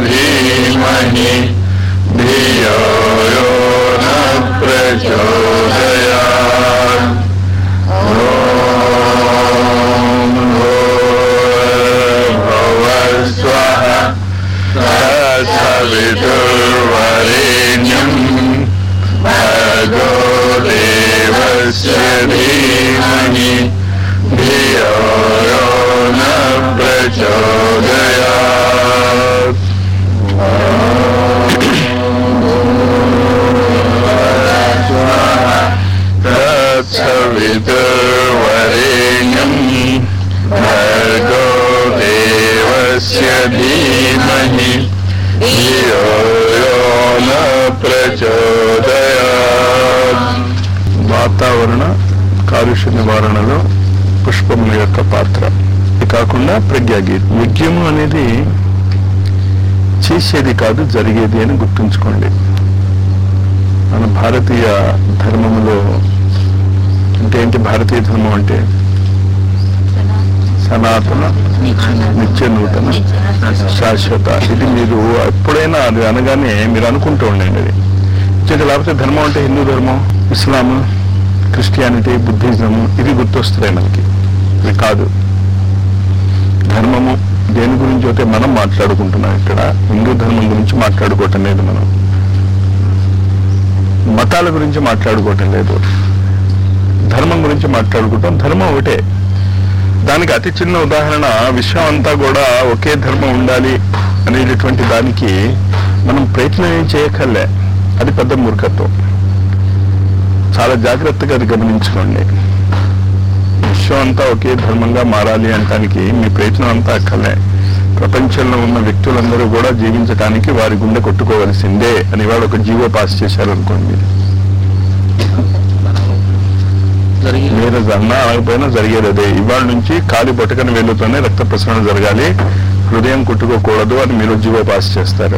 धीमहि धियो यो न प्रचोदयात् ॐ भुवस्वः तत्सवितुर्वरेण्यम् भगो देवस्य धीमहि धियो यो न प्रचोदयात् तत्सवितुर्वरेण्यम् भर्गो देवस्य धीमहि धियो यो न ప్రచోదయాత్ వాతావరణ కాలుష్య నివారణలో పుష్పముల యొక్క పాత్ర ఇది కాకుండా ప్రజ్ఞాగీతం యజ్ఞము అనేది చేసేది కాదు జరిగేది అని గుర్తుంచుకోండి మన భారతీయ ధర్మములో అంటే ఏంటి భారతీయ ధర్మం అంటే సనాతన నిత్య నూతన శాశ్వత ఇది మీరు ఎప్పుడైనా అది అనగానే మీరు అనుకుంటూ ఉండండి అది ఎందుకంటే లేకపోతే ధర్మం అంటే హిందూ ధర్మం ఇస్లాం క్రిస్టియానిటీ బుద్ధిజం ఇవి గుర్తొస్తున్నాయి మనకి ఇవి కాదు ధర్మము దేని గురించి అయితే మనం మాట్లాడుకుంటున్నాం ఇక్కడ హిందూ ధర్మం గురించి మాట్లాడుకోవటం లేదు మనం మతాల గురించి మాట్లాడుకోవటం లేదు ధర్మం గురించి మాట్లాడుకుంటాం ధర్మం ఒకటే దానికి అతి చిన్న ఉదాహరణ విశ్వం అంతా కూడా ఒకే ధర్మం ఉండాలి అనేటటువంటి దానికి మనం ప్రయత్నం ఏం చేయక్కర్లే అది పెద్ద మూర్ఖత్వం చాలా జాగ్రత్తగా అది గమనించుకోండి విశ్వం అంతా ఒకే ధర్మంగా మారాలి అంటానికి మీ ప్రయత్నం అంతా అక్కర్లే ప్రపంచంలో ఉన్న వ్యక్తులందరూ కూడా జీవించడానికి వారి గుండె కొట్టుకోవలసిందే అని వాడు ఒక జీవో పాస్ చేశారనుకోండి మీరు అన్నా అనకపోయినా జరిగేది అదే ఇవాళ నుంచి కాలి బొటకని వేలుతోనే రక్త ప్రసరణ జరగాలి హృదయం కుట్టుకోకూడదు అని మీరు జీవో పాస్ చేస్తారు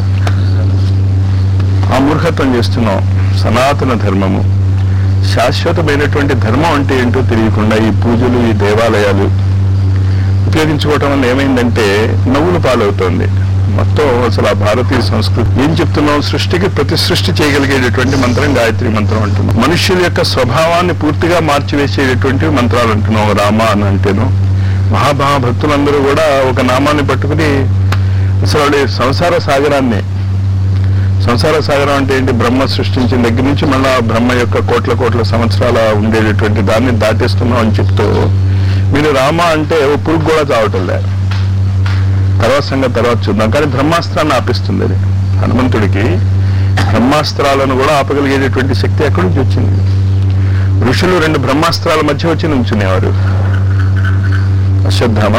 ఆ మూర్ఖత్వం చేస్తున్నాం సనాతన ధర్మము శాశ్వతమైనటువంటి ధర్మం అంటే ఏంటో తెలియకుండా ఈ పూజలు ఈ దేవాలయాలు ఉపయోగించుకోవటం వల్ల ఏమైందంటే నవ్వులు పాలవుతోంది మొత్తం అసలు ఆ భారతీయ సంస్కృతి ఏం చెప్తున్నాం సృష్టికి ప్రతి సృష్టి చేయగలిగేటటువంటి మంత్రం గాయత్రి మంత్రం అంటున్నాం మనుష్యుల యొక్క స్వభావాన్ని పూర్తిగా మార్చివేసేటటువంటి మంత్రాలు అంటున్నాం రామ అని అంటేను మహాభావ భక్తులందరూ కూడా ఒక నామాన్ని పట్టుకుని అసలు వాళ్ళ సంసార సాగరాన్ని సంసార సాగరం అంటే ఏంటి బ్రహ్మ సృష్టించిన దగ్గర నుంచి మళ్ళా బ్రహ్మ యొక్క కోట్ల కోట్ల సంవత్సరాల ఉండేటటువంటి దాన్ని దాటేస్తున్నాం అని చెప్తూ మీరు రామ అంటే ఓ పురుగు కూడా చావటం లేదు తర్వాత సంగతి తర్వాత చూద్దాం కానీ బ్రహ్మాస్త్రాన్ని ఆపిస్తుంది అది హనుమంతుడికి బ్రహ్మాస్త్రాలను కూడా ఆపగలిగేటటువంటి శక్తి ఎక్కడి నుంచి వచ్చింది ఋషులు రెండు బ్రహ్మాస్త్రాల మధ్య వచ్చి నుంచునేవారు అశ్వత్థామ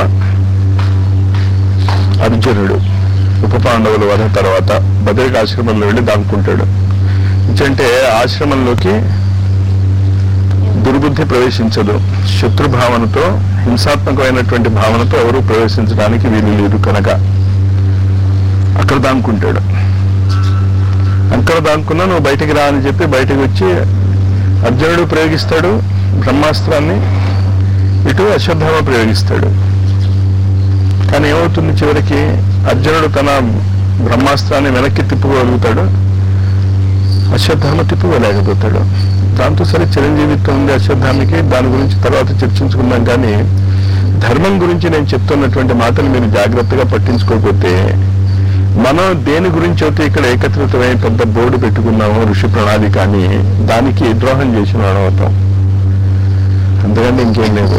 అర్జునుడు ఉప పాండవుల వధ తర్వాత బదరిక ఆశ్రమంలో వెళ్ళి దాక్కుంటాడు ఎందుకంటే ఆశ్రమంలోకి దుర్బుద్ధి ప్రవేశించదు శత్రుభావనతో హింసాత్మకమైనటువంటి భావనతో ఎవరు ప్రవేశించడానికి వీలు లేదు కనుక అక్కడ దాక్కుంటాడు అక్కడ దాక్కున్నా నువ్వు బయటికి రా అని చెప్పి బయటికి వచ్చి అర్జునుడు ప్రయోగిస్తాడు బ్రహ్మాస్త్రాన్ని ఇటు అశ్వత్థామ ప్రయోగిస్తాడు కానీ ఏమవుతుంది చివరికి అర్జునుడు తన బ్రహ్మాస్త్రాన్ని వెనక్కి తిప్పుకోగలుగుతాడు అశ్వత్థామ తిప్పుకోలేకపోతాడు దాంతో సరే చిరంజీవిత్వం ఉంది అశ్వత్థామకి దాని గురించి తర్వాత చర్చించుకుందాం కానీ ధర్మం గురించి నేను చెప్తున్నటువంటి మాటలు మీరు జాగ్రత్తగా పట్టించుకోకపోతే మనం దేని గురించి అయితే ఇక్కడ ఏకత్రితమై పెద్ద బోర్డు పెట్టుకున్నామో ఋషి ప్రణాళి కానీ దానికి ద్రోహం చేసిన వాడు అవుతాం అంతకంటే ఇంకేం లేదు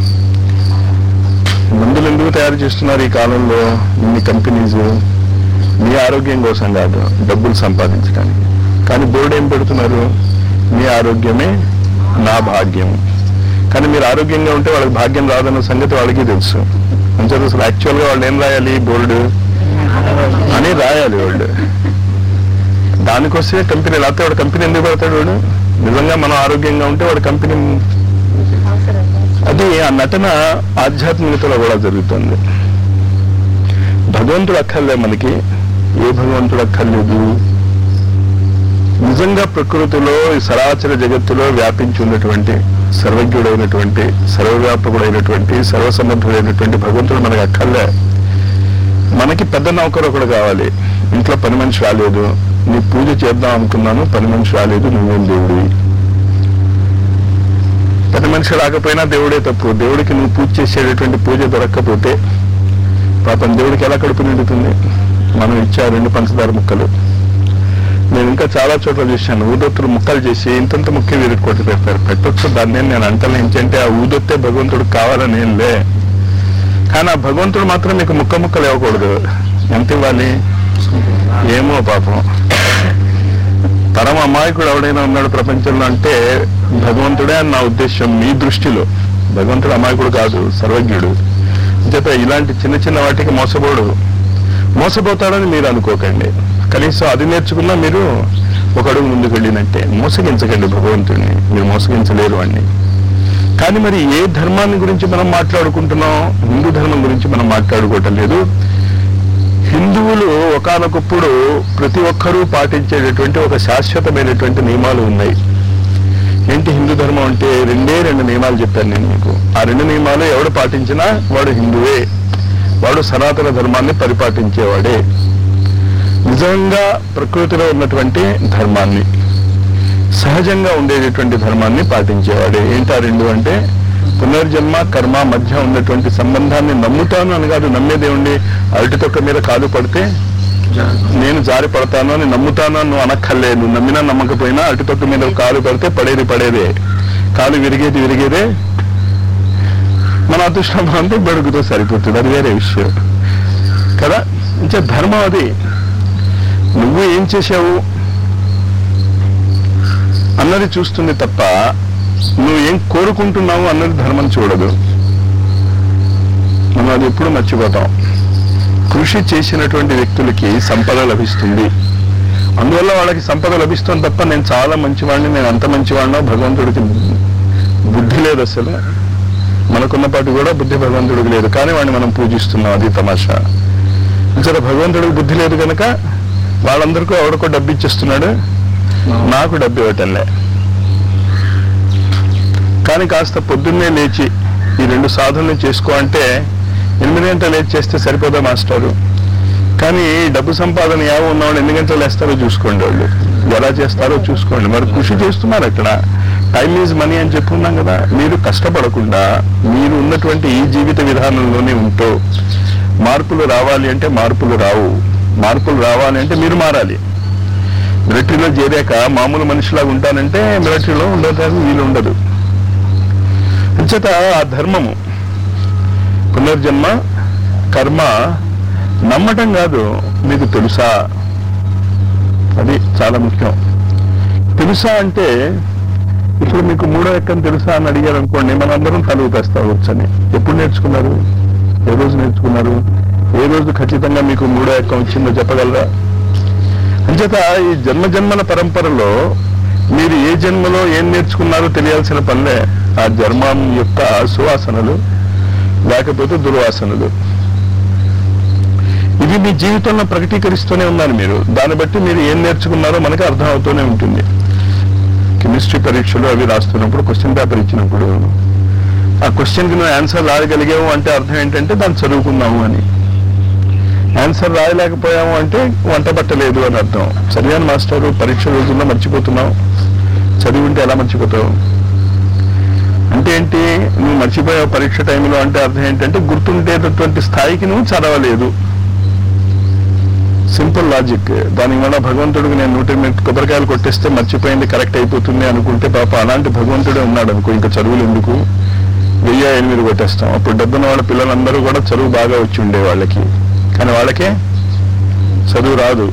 మందులు ఎందుకు తయారు చేస్తున్నారు ఈ కాలంలో ఇన్ని కంపెనీస్ మీ ఆరోగ్యం కోసం కాదు డబ్బులు సంపాదించడానికి కానీ బోర్డు ఏం పెడుతున్నారు మీ ఆరోగ్యమే నా భాగ్యం కానీ మీరు ఆరోగ్యంగా ఉంటే వాళ్ళకి భాగ్యం రాదన్న సంగతి వాళ్ళకి తెలుసు అంచేత అసలు యాక్చువల్గా వాళ్ళు ఏం రాయాలి బోర్డు అని రాయాలి వాళ్ళు దానికోసమే కంపెనీ లేకపోతే వాడు కంపెనీ ఎందుకు పెడతాడు వాడు నిజంగా మనం ఆరోగ్యంగా ఉంటే వాడు కంపెనీ అది ఆ నటన ఆధ్యాత్మికతలో కూడా జరుగుతుంది భగవంతుడు అక్కర్లే మనకి ఏ భగవంతుడు అక్కర్లేదు నిజంగా ప్రకృతిలో ఈ సరాచర జగత్తులో వ్యాపించి ఉన్నటువంటి సర్వజ్ఞుడైనటువంటి సర్వవ్యాపకుడైనటువంటి సర్వసమర్థుడైనటువంటి భగవంతుడు మనకు అక్కర్లే మనకి పెద్ద నౌకరు ఒకడు కావాలి ఇంట్లో పని మనిషి రాలేదు నీ పూజ చేద్దాం అనుకున్నాను పని మనిషి రాలేదు నువ్వేం దేవుడివి పని మనిషి రాకపోయినా దేవుడే తప్పు దేవుడికి నువ్వు పూజ చేసేటటువంటి పూజ దొరక్కపోతే పాపం దేవుడికి ఎలా కడుపు నిండుతుంది మనం ఇచ్చా రెండు పంచదార ముక్కలు నేను ఇంకా చాలా చోట్ల చూశాను ఊదొత్తులు ముక్కలు చేసి ఇంతంత ముక్క వీరికి కొట్టి పెడతారు పెట్టొచ్చు దాన్ని నేను అంటలే ఏంటంటే ఆ ఊదొత్తే భగవంతుడు కావాలని ఏం లే కానీ ఆ భగవంతుడు మాత్రం మీకు ముక్క ముక్కలు ఇవ్వకూడదు ఎంత ఇవ్వాలి ఏమో పాపం పరమ అమాయకుడు ఎవడైనా ఉన్నాడు ప్రపంచంలో అంటే భగవంతుడే అని నా ఉద్దేశం మీ దృష్టిలో భగవంతుడు అమాయకుడు కాదు సర్వజ్ఞుడు చేత ఇలాంటి చిన్న చిన్న వాటికి మోసపోడు మోసపోతాడని మీరు అనుకోకండి కనీసం అది నేర్చుకున్నా మీరు ఒక అడుగు ముందుకు వెళ్ళినట్టే మోసగించకండి భగవంతుడిని మీరు మోసగించలేరు అండి కానీ మరి ఏ ధర్మాన్ని గురించి మనం మాట్లాడుకుంటున్నాం హిందూ ధర్మం గురించి మనం మాట్లాడుకోవటం లేదు హిందువులు ఒకానొకప్పుడు ప్రతి ఒక్కరూ పాటించేటటువంటి ఒక శాశ్వతమైనటువంటి నియమాలు ఉన్నాయి ఏంటి హిందూ ధర్మం అంటే రెండే రెండు నియమాలు చెప్పాను నేను మీకు ఆ రెండు నియమాలు ఎవడు పాటించినా వాడు హిందువే వాడు సనాతన ధర్మాన్ని పరిపాటించేవాడే నిజంగా ప్రకృతిలో ఉన్నటువంటి ధర్మాన్ని సహజంగా ఉండేటటువంటి ధర్మాన్ని పాటించేవాడే ఏంటి ఆ రెండు అంటే పునర్జన్మ కర్మ మధ్య ఉన్నటువంటి సంబంధాన్ని నమ్ముతాను అని కాదు నమ్మేదేముండి అరటి తొక్క మీద కాలు పడితే నేను జారి పడతాను అని నమ్ముతాను అని నువ్వు అనక్కర్లేదు నువ్వు నమ్మినా నమ్మకపోయినా అరటి తొక్క మీద కాలు పడితే పడేది పడేదే కాలు విరిగేది విరిగేదే మన అదృష్టం అంటే బడుగుతో సరిపోతుంది అది వేరే విషయం కదా ఇంకా ధర్మం అది నువ్వు ఏం చేసావు అన్నది చూస్తుంది తప్ప నువ్వు ఏం కోరుకుంటున్నావు అన్నది ధర్మం చూడదు మనం అది ఎప్పుడు మర్చిపోతాం కృషి చేసినటువంటి వ్యక్తులకి సంపద లభిస్తుంది అందువల్ల వాళ్ళకి సంపద లభిస్తుంది తప్ప నేను చాలా మంచివాడిని నేను అంత మంచివాడినో భగవంతుడికి బుద్ధి లేదు అసలు మనకున్నపాటి కూడా బుద్ధి భగవంతుడికి లేదు కానీ వాడిని మనం పూజిస్తున్నాం అది తమాషా అంచేత భగవంతుడికి బుద్ధి లేదు కనుక వాళ్ళందరికీ ఎవడికో డబ్బు ఇచ్చేస్తున్నాడు నాకు డబ్బు ఇవ్వటంలే కానీ కాస్త పొద్దున్నే లేచి ఈ రెండు సాధనలు చేసుకో అంటే ఎనిమిది గంటలు లేచి చేస్తే సరిపోదా మాస్టారు కానీ డబ్బు సంపాదన యావ ఉన్నవాళ్ళు ఎన్ని గంటలు వేస్తారో చూసుకోండి వాళ్ళు ఎలా చేస్తారో చూసుకోండి మరి కృషి చేస్తున్నారు అక్కడ టైం ఈజ్ మనీ అని చెప్పుకున్నాం కదా మీరు కష్టపడకుండా మీరు ఉన్నటువంటి ఈ జీవిత విధానంలోనే ఉంటూ మార్పులు రావాలి అంటే మార్పులు రావు మార్పులు రావాలి అంటే మీరు మారాలి మిలిటరీలో చేరాక మామూలు మనిషిలాగా ఉంటానంటే మిలిటరీలో ఉండటానికి వీలు ఉండదు అంచేత ఆ ధర్మము పునర్జన్మ కర్మ నమ్మటం కాదు మీకు తెలుసా అది చాలా ముఖ్యం తెలుసా అంటే ఇప్పుడు మీకు మూడో ఎక్కం తెలుసా అని అడిగారు అనుకోండి మనందరం తలుగు తెస్తాం వచ్చని ఎప్పుడు నేర్చుకున్నారు ఏ రోజు నేర్చుకున్నారు ఏ రోజు ఖచ్చితంగా మీకు మూడో ఎక్కం వచ్చిందో చెప్పగలరా అంచేత ఈ జన్మ జన్మల పరంపరలో మీరు ఏ జన్మలో ఏం నేర్చుకున్నారో తెలియాల్సిన పనులే ఆ జన్మం యొక్క సువాసనలు లేకపోతే దుర్వాసనలు ఇవి మీ జీవితంలో ప్రకటీకరిస్తూనే ఉన్నారు మీరు దాన్ని బట్టి మీరు ఏం నేర్చుకున్నారో మనకి అర్థం అవుతూనే ఉంటుంది కెమిస్ట్రీ పరీక్షలు అవి రాస్తున్నప్పుడు క్వశ్చన్ పేపర్ ఇచ్చినప్పుడు ఆ క్వశ్చన్కి నువ్వు ఆన్సర్ రాయగలిగావు అంటే అర్థం ఏంటంటే దాన్ని చదువుకున్నాము అని ఆన్సర్ రాయలేకపోయాము అంటే వంట పట్టలేదు అని అర్థం చదివాను మాస్టారు పరీక్ష రోజుల్లో మర్చిపోతున్నావు చదివి ఉంటే ఎలా మర్చిపోతావు అంటే ఏంటి నువ్వు మర్చిపోయావు పరీక్ష టైంలో అంటే అర్థం ఏంటంటే గుర్తుండేటటువంటి స్థాయికి నువ్వు చదవలేదు సింపుల్ లాజిక్ దానికి వల్ల భగవంతుడికి నేను నూట ఎనిమిది కొబ్బరికాయలు కొట్టేస్తే మర్చిపోయింది కరెక్ట్ అయిపోతుంది అనుకుంటే పాప అలాంటి భగవంతుడే ఉన్నాడు అనుకో ఇంకా చదువులు ఎందుకు వెయ్యి ఎనిమిది కొట్టేస్తాం అప్పుడు డబ్బున్న వాళ్ళ పిల్లలందరూ కూడా చదువు బాగా వచ్చి ఉండే వాళ్ళకి కానీ వాళ్ళకే చదువు రాదు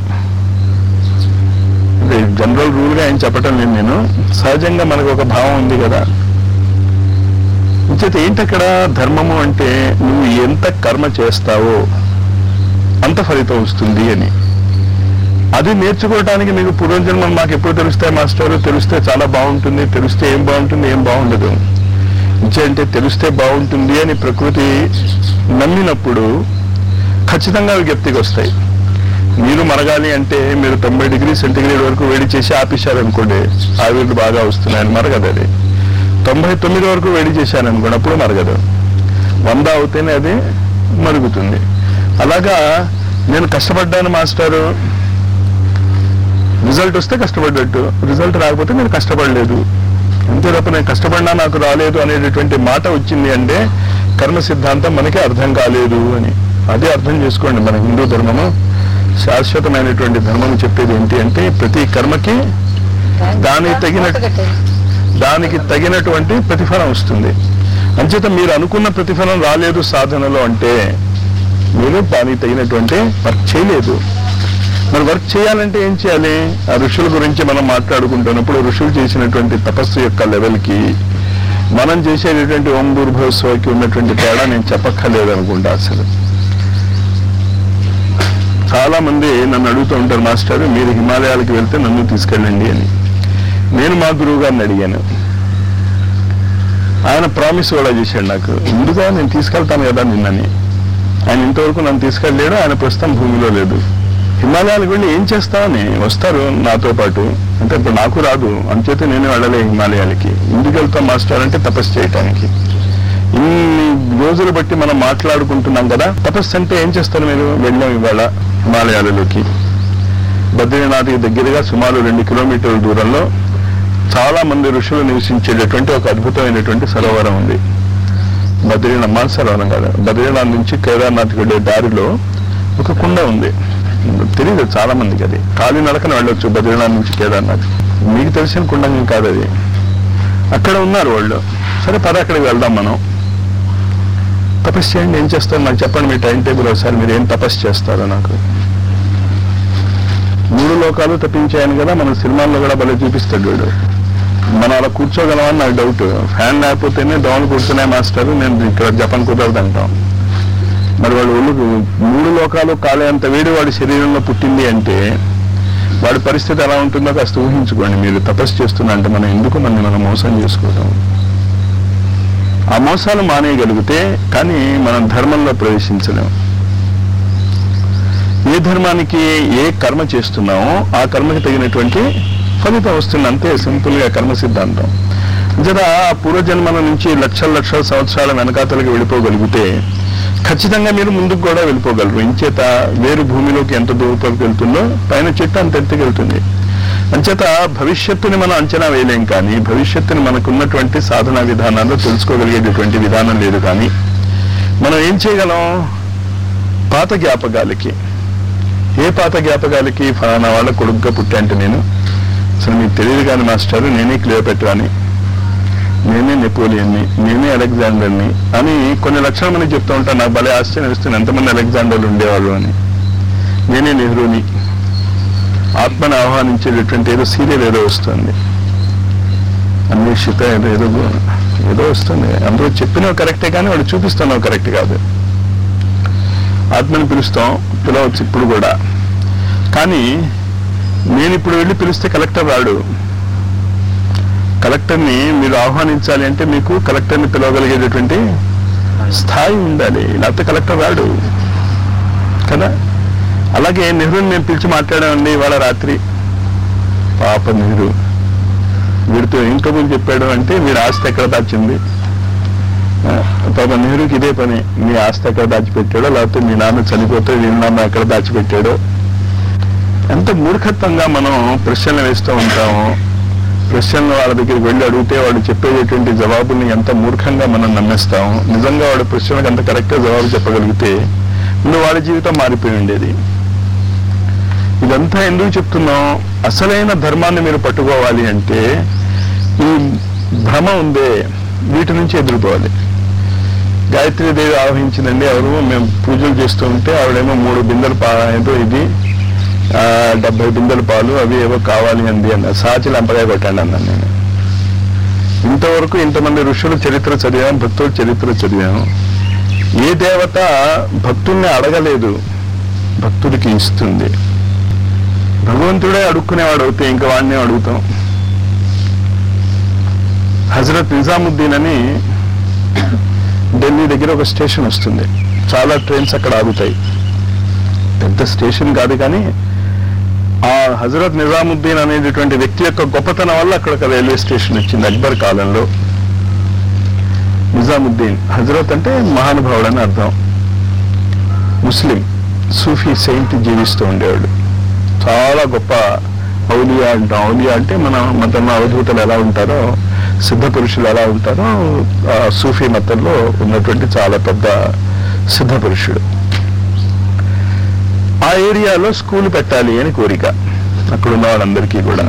ఇది జనరల్ రూల్ గా ఏం చెప్పటం లేదు నేను సహజంగా మనకు ఒక భావం ఉంది కదా ఇంచేత ఏంటి అక్కడ ధర్మము అంటే నువ్వు ఎంత కర్మ చేస్తావో అంత ఫలితం వస్తుంది అని అది నేర్చుకోవడానికి మీకు పూర్వజన్మం మాకు ఎప్పుడు తెలుస్తాయి మాస్టర్ తెలిస్తే చాలా బాగుంటుంది తెలిస్తే ఏం బాగుంటుంది ఏం బాగుండదు అంటే తెలిస్తే బాగుంటుంది అని ప్రకృతి నమ్మినప్పుడు ఖచ్చితంగా అవి జ్ఞప్తికి వస్తాయి మీరు మరగాలి అంటే మీరు తొంభై డిగ్రీ సెంటిగ్రేడ్ వరకు వేడి చేసి ఆపేశారనుకోండి ఆవిర్లు బాగా వస్తున్నాయని మరగదు అది తొంభై తొమ్మిది వరకు వేడి చేశారనుకోండి అప్పుడు మరగదు వంద అవుతేనే అది మరుగుతుంది అలాగా నేను కష్టపడ్డాను మాస్టారు రిజల్ట్ వస్తే కష్టపడ్డట్టు రిజల్ట్ రాకపోతే నేను కష్టపడలేదు అంతే తప్ప నేను కష్టపడినా నాకు రాలేదు అనేటటువంటి మాట వచ్చింది అంటే కర్మ సిద్ధాంతం మనకి అర్థం కాలేదు అని అదే అర్థం చేసుకోండి మన హిందూ ధర్మము శాశ్వతమైనటువంటి ధర్మం చెప్పేది ఏంటి అంటే ప్రతి కర్మకి దానికి తగిన దానికి తగినటువంటి ప్రతిఫలం వస్తుంది అంచేత మీరు అనుకున్న ప్రతిఫలం రాలేదు సాధనలో అంటే మీరు దానికి తగినటువంటి వర్క్ చేయలేదు మరి వర్క్ చేయాలంటే ఏం చేయాలి ఆ ఋషుల గురించి మనం మాట్లాడుకుంటున్నప్పుడు ఋషులు చేసినటువంటి తపస్సు యొక్క లెవెల్కి మనం చేసేటటువంటి ఓం భూర్భవస్వాకి ఉన్నటువంటి తేడా నేను చెప్పక్కర్లేదు అనుకుంటా అసలు చాలా మంది నన్ను అడుగుతూ ఉంటారు మాస్టర్ మీరు హిమాలయాలకు వెళ్తే నన్ను తీసుకెళ్ళండి అని నేను మా గురువు గారిని అడిగాను ఆయన ప్రామిస్ కూడా చేశాడు నాకు ముందుగా నేను తీసుకెళ్తాను కదా నిన్నని ఆయన ఇంతవరకు నన్ను తీసుకెళ్ళలేడు ఆయన ప్రస్తుతం భూమిలో లేదు హిమాలయాలకు వెళ్ళి ఏం చేస్తామని వస్తారు నాతో పాటు అంటే ఇప్పుడు నాకు రాదు అంచేత నేను వెళ్ళలే హిమాలయాలకి ఎందుకు వెళ్తాం మాస్టర్ అంటే తపస్సు చేయటానికి ఇన్ని రోజులు బట్టి మనం మాట్లాడుకుంటున్నాం కదా తపస్సు అంటే ఏం చేస్తారు మీరు వెళ్ళాం ఇవాళ హిమాలయాలలోకి బద్రీనాథ్కి దగ్గరగా సుమారు రెండు కిలోమీటర్ల దూరంలో చాలా మంది ఋషులు నివసించేటటువంటి ఒక అద్భుతమైనటువంటి సరోవరం ఉంది బద్రీనాథ్ మానసరోవరం కాదు బద్రీనాథ్ నుంచి కేదార్నాథ్కి వెళ్ళే దారిలో ఒక కుండ ఉంది తెలియదు చాలా మందికి అది ఖాళీ నడకన వెళ్ళొచ్చు బద్రీనాథ్ నుంచి కేదార్నాథ్ మీకు తెలిసిన కుండ ఏం కాదు అది అక్కడ ఉన్నారు వాళ్ళు సరే పద అక్కడికి వెళ్దాం మనం తపస్సు చేయండి ఏం చేస్తారు నాకు చెప్పండి మీ టైం టేబుల్ ఒకసారి మీరు ఏం తపస్సు చేస్తారో నాకు మూడు లోకాలు తప్పించాయని కదా మన సినిమాల్లో కూడా భలే చూపిస్తాడు వీడు మనం అలా కూర్చోగలమని నాకు డౌట్ ఫ్యాన్ లేకపోతేనే దోమలు కూర్చున్నాయి మాస్టర్ నేను ఇక్కడ జపం కుదరదు అంటాం మరి వాడు ఒళ్ళు మూడు లోకాలు కాలేంత వేడి వాడి శరీరంలో పుట్టింది అంటే వాడి పరిస్థితి ఎలా ఉంటుందో కాస్త ఊహించుకోండి మీరు తపస్సు చేస్తున్నా అంటే మనం ఎందుకు మనం మనం మోసం చేసుకోవటం ఆ మోసాలు మానేయగలిగితే కానీ మనం ధర్మంలో ప్రవేశించలేము ఏ ధర్మానికి ఏ కర్మ చేస్తున్నామో ఆ కర్మకి తగినటువంటి ఫలితం వస్తుంది అంతే సింపుల్ గా కర్మ సిద్ధాంతం జర ఆ పూర్వజన్మల నుంచి లక్షల లక్షల సంవత్సరాల వెనకాతలకి వెళ్ళిపోగలిగితే ఖచ్చితంగా మీరు ముందుకు కూడా వెళ్ళిపోగలరు ఇంచేత వేరు భూమిలోకి ఎంత దూరంలోకి వెళ్తుందో పైన చెట్టు అంత ఎత్తుకు వెళ్తుంది అంచేత భవిష్యత్తుని మనం అంచనా వేయలేం కానీ భవిష్యత్తుని మనకున్నటువంటి సాధనా విధానాల్లో తెలుసుకోగలిగేటటువంటి విధానం లేదు కానీ మనం ఏం చేయగలం పాత జ్ఞాపకాలకి ఏ పాత జ్ఞాపకాలకి ఫలానా వాళ్ళ కొడుకుగా పుట్టా అంటే నేను అసలు మీకు తెలియదు కానీ మాస్టర్ నేనే క్లియోపెట్రా అని నేనే నెపోలియన్ని నేనే అలెగ్జాండర్ని అని కొన్ని లక్షల మంది చెప్తూ ఉంటాను నాకు భలే ఆశ్చర్యం ఇస్తుంది ఎంతమంది అలెగ్జాండర్లు ఉండేవాళ్ళు అని నేనే నెహ్రూని ఆత్మను ఆహ్వానించేటటువంటి ఏదో సీరియల్ ఏదో వస్తుంది అన్వేషిత ఏదో ఏదో ఏదో వస్తుంది అందరూ చెప్పినవి కరెక్టే కానీ వాడు చూపిస్తున్నావు కరెక్ట్ కాదు ఆత్మని పిలుస్తాం పిలవచ్చు ఇప్పుడు కూడా కానీ నేను ఇప్పుడు వెళ్ళి పిలిస్తే కలెక్టర్ రాడు కలెక్టర్ని మీరు ఆహ్వానించాలి అంటే మీకు కలెక్టర్ని పిలవగలిగేటటువంటి స్థాయి ఉండాలి లేకపోతే కలెక్టర్ రాడు కదా అలాగే నెహ్రూని నేను పిలిచి మాట్లాడామండి ఇవాళ రాత్రి పాప నెహ్రూ వీడితో ఏం కబుర్లు చెప్పాడు అంటే వీడి ఆస్తి ఎక్కడ దాచింది ఆ, పాప నెహ్రూకి ఇదే పని మీ ఆస్తి ఎక్కడ దాచిపెట్టాడో లేకపోతే మీ నాన్న చనిపోతే వీళ్ళ నాన్న ఎక్కడ దాచిపెట్టాడో ఎంత మూర్ఖత్వంగా మనం ప్రశ్నలు వేస్తూ ఉంటాము ప్రశ్నలు వాళ్ళ దగ్గరికి వెళ్ళి అడిగితే వాడు చెప్పేటటువంటి జవాబుల్ని ఎంత మూర్ఖంగా మనం నమ్మేస్తాం నిజంగా వాడు ప్రశ్నలకు అంత కరెక్ట్గా జవాబు చెప్పగలిగితే ముందు వాడి జీవితం మారిపోయి ఉండేది ఇదంతా ఎందుకు చెప్తున్నాం అసలైన ధర్మాన్ని మీరు పట్టుకోవాలి అంటే ఈ భ్రమ ఉందే వీటి నుంచి ఎదుర్కోవాలి గాయత్రీదేవి ఆవహించిందండి ఎవరు మేము పూజలు చేస్తూ ఉంటే ఆవిడేమో మూడు బిందెలు పా ఏదో ఇది ఆ, డెబ్బై బిందెల పాలు అవి ఏవో కావాలి అంది అన్న సాచి లంపగా కొట్టండి అన్నాను నేను ఇంతవరకు ఇంతమంది ఋషుల చరిత్ర చదివాం భక్తుల చరిత్ర చదివాం ఏ దేవత భక్తుల్ని అడగలేదు భక్తుడికి ఇస్తుంది భగవంతుడే అడుక్కునేవాడు అవుతే ఇంకా వాడినే అడుగుతాం హజరత్ నిజాముద్దీన్ అని ఢిల్లీ దగ్గర ఒక స్టేషన్ వస్తుంది చాలా ట్రైన్స్ అక్కడ ఆగుతాయి పెద్ద స్టేషన్ కాదు కానీ ఆ హజరత్ నిజాముద్దీన్ అనేటటువంటి వ్యక్తి యొక్క గొప్పతనం వల్ల అక్కడ ఒక రైల్వే స్టేషన్ వచ్చింది అక్బర్ కాలంలో నిజాముద్దీన్ హజరత్ అంటే మహానుభావుడు అని అర్థం ముస్లిం సూఫీ సెయింట్ జీవిస్తూ ఉండేవాడు చాలా గొప్ప ఔలియా అంటాం ఔలియా అంటే మన మతంలో అవధూతలు ఎలా ఉంటారో సిద్ధ పురుషులు ఎలా ఉంటారో ఆ సూఫీ మతంలో ఉన్నటువంటి చాలా పెద్ద సిద్ధ పురుషుడు ఆ ఏరియాలో స్కూల్ పెట్టాలి అని కోరిక అక్కడ ఉన్న వాళ్ళందరికీ కూడా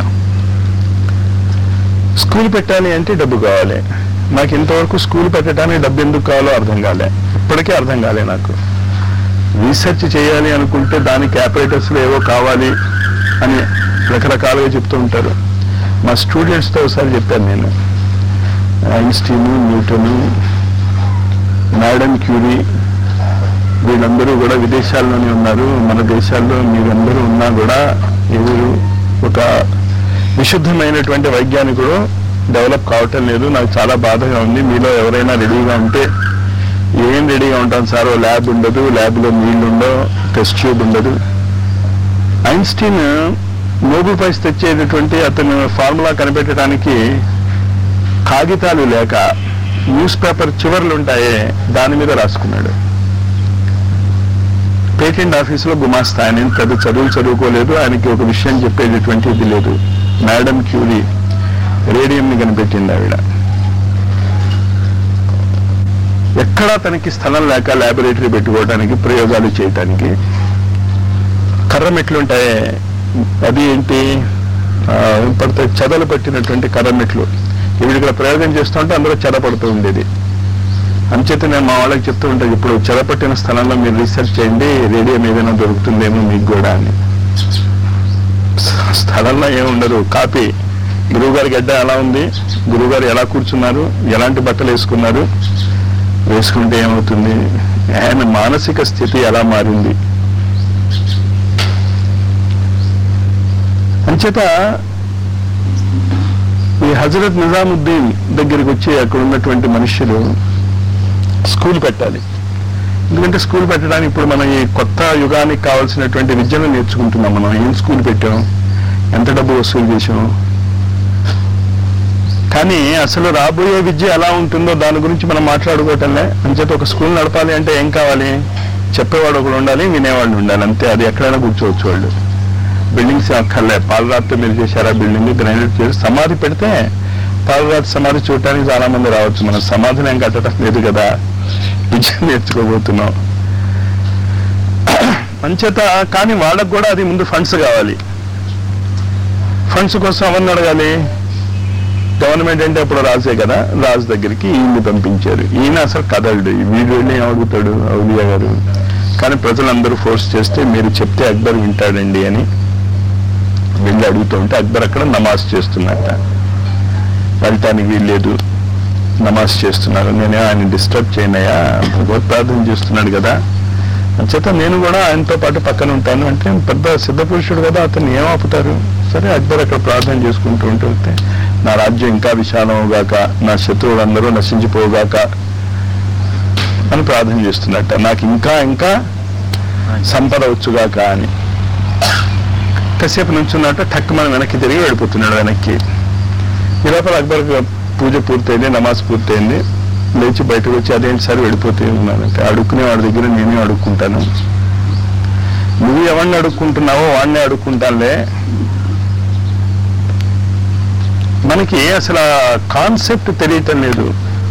స్కూల్ పెట్టాలి అంటే డబ్బు కావాలి నాకు ఇంతవరకు స్కూల్ పెట్టడానికి డబ్బు ఎందుకు కావాలో అర్థం కాలే ఇప్పటికీ అర్థం కాలే నాకు రీసెర్చ్ చేయాలి అనుకుంటే దానికి ఆపరేటర్స్లో ఏవో కావాలి అని రకరకాలుగా చెప్తూ ఉంటారు మా స్టూడెంట్స్తో ఒకసారి చెప్పాను నేను ఐన్స్టీన్ న్యూటన్ మేడం క్యూరీ వీళ్ళందరూ కూడా విదేశాల్లోనే ఉన్నారు మన దేశాల్లో మీరందరూ ఉన్నా కూడా ఎవరు ఒక విశుద్ధమైనటువంటి వైజ్ఞానికుడు డెవలప్ కావటం లేదు నాకు చాలా బాధగా ఉంది మీలో ఎవరైనా రెడీగా ఉంటే ఏం రెడీగా ఉంటాం సార్ ఓ ల్యాబ్ ఉండదు ల్యాబ్లో నీళ్లు ఉండవు టెస్ట్ ట్యూబ్ ఉండదు ఐన్స్టీన్ నోబెల్ ప్రైజ్ తెచ్చేటటువంటి అతను ఫార్ములా కనిపెట్టడానికి కాగితాలు లేక న్యూస్ పేపర్ చివర్లు ఉంటాయే దాని మీద రాసుకున్నాడు పేటెంట్ ఆఫీసులో గుమాస్తా ఆయన ఏం పెద్ద చదువులు చదువుకోలేదు ఆయనకి ఒక విషయం చెప్పేటటువంటి ఇది లేదు మేడం క్యూరీ రేడియంని కనిపెట్టింది ఆవిడ ఎక్కడా తనకి స్థలం లేక ల్యాబొరేటరీ పెట్టుకోవడానికి ప్రయోగాలు చేయటానికి కర్ర మెట్లు ఉంటాయి అది ఏంటి ఆ, పడతాయి చెదలు పట్టినటువంటి కర్ర మెట్లు ఇవి ఇక్కడ ప్రయోగం చేస్తుంటే అందులో చెద పడుతూ ఉండేది అంచేత నేను మా వాళ్ళకి చెప్తూ ఉంటాను ఇప్పుడు చెదపట్టిన స్థలంలో మీరు రీసెర్చ్ చేయండి రేడియం ఏదైనా దొరుకుతుందేమో మీకు కూడా అని స్థలంలో ఏముండదు కాపీ గురువుగారి గడ్డ ఎలా ఉంది గురువుగారు ఎలా కూర్చున్నారు ఎలాంటి బట్టలు వేసుకున్నారు వేసుకుంటే ఏమవుతుంది ఆయన మానసిక స్థితి ఎలా మారింది అంచేత ఈ హజరత్ నిజాముద్దీన్ దగ్గరికి వచ్చి అక్కడ ఉన్నటువంటి మనుషులు స్కూల్ పెట్టాలి ఎందుకంటే స్కూల్ పెట్టడానికి ఇప్పుడు మనం ఈ కొత్త యుగానికి కావాల్సినటువంటి విద్యను నేర్చుకుంటున్నాం మనం ఏం స్కూల్ పెట్టాం ఎంత డబ్బు వసూలు చేసాం కానీ అసలు రాబోయే విద్య ఎలా ఉంటుందో దాని గురించి మనం మాట్లాడుకోవటంలే అంచేత ఒక స్కూల్ నడపాలి అంటే ఏం కావాలి చెప్పేవాడు ఒకడు ఉండాలి వినేవాళ్ళు ఉండాలి అంతే అది ఎక్కడైనా కూర్చోవచ్చు వాళ్ళు బిల్డింగ్స్ అక్కర్లే పాలరాతితో మీరు చేశారా బిల్డింగ్ గ్రైనేట్ చేసి సమాధి పెడితే పాలరాతి సమాధి చూడటానికి చాలా మంది రావచ్చు మనం సమాధిని ఏం కట్టడం లేదు కదా విద్య నేర్చుకోబోతున్నాం అంచేత కానీ వాళ్ళకు కూడా అది ముందు ఫండ్స్ కావాలి ఫండ్స్ కోసం ఎవరిని అడగాలి గవర్నమెంట్ అంటే అప్పుడు రాజే కదా రాజు దగ్గరికి ఈయన్ని పంపించారు ఈయన అసలు కదలడు వీడు వెళ్ళి ఏం అడుగుతాడు అవులియా గారు కానీ ప్రజలందరూ ఫోర్స్ చేస్తే మీరు చెప్తే అక్బర్ వింటాడండి అని వెళ్ళి అడుగుతూ ఉంటే అక్బర్ అక్కడ నమాజ్ చేస్తున్నట్ట వెళ్ళటానికి వీల్లేదు నమాజ్ చేస్తున్నారు నేనే ఆయన డిస్టర్బ్ చేయనయ్యా భగవత్ ప్రార్థన చేస్తున్నాడు కదా అంచేత నేను కూడా ఆయనతో పాటు పక్కన ఉంటాను అంటే పెద్ద సిద్ధ పురుషుడు కదా అతను ఏం ఆపుతారు సరే అక్బర్ అక్కడ ప్రార్థన చేసుకుంటూ ఉంటుంటే నా రాజ్యం ఇంకా విశాలముగాక నా శత్రువులందరూ నశించిపోగాక అని ప్రార్థన చేస్తున్నట్ట నాకు ఇంకా ఇంకా సంపద వచ్చుగాక అని కాసేపు నుంచున్నట్ట టక్ మనం వెనక్కి తిరిగి వెళ్ళిపోతున్నాడు వెనక్కి ఈ లోపల అక్బర్ పూజ పూర్తయింది నమాజ్ పూర్తయింది లేచి బయటకు వచ్చి అదేంటి సార్ వెళ్ళిపోతే ఉన్నానంటే అడుక్కునే వాడి దగ్గర నేనే అడుక్కుంటాను నువ్వు ఎవరిని అడుక్కుంటున్నావో వాడిని అడుక్కుంటానులే మనకి అసలు కాన్సెప్ట్ తెలియటం లేదు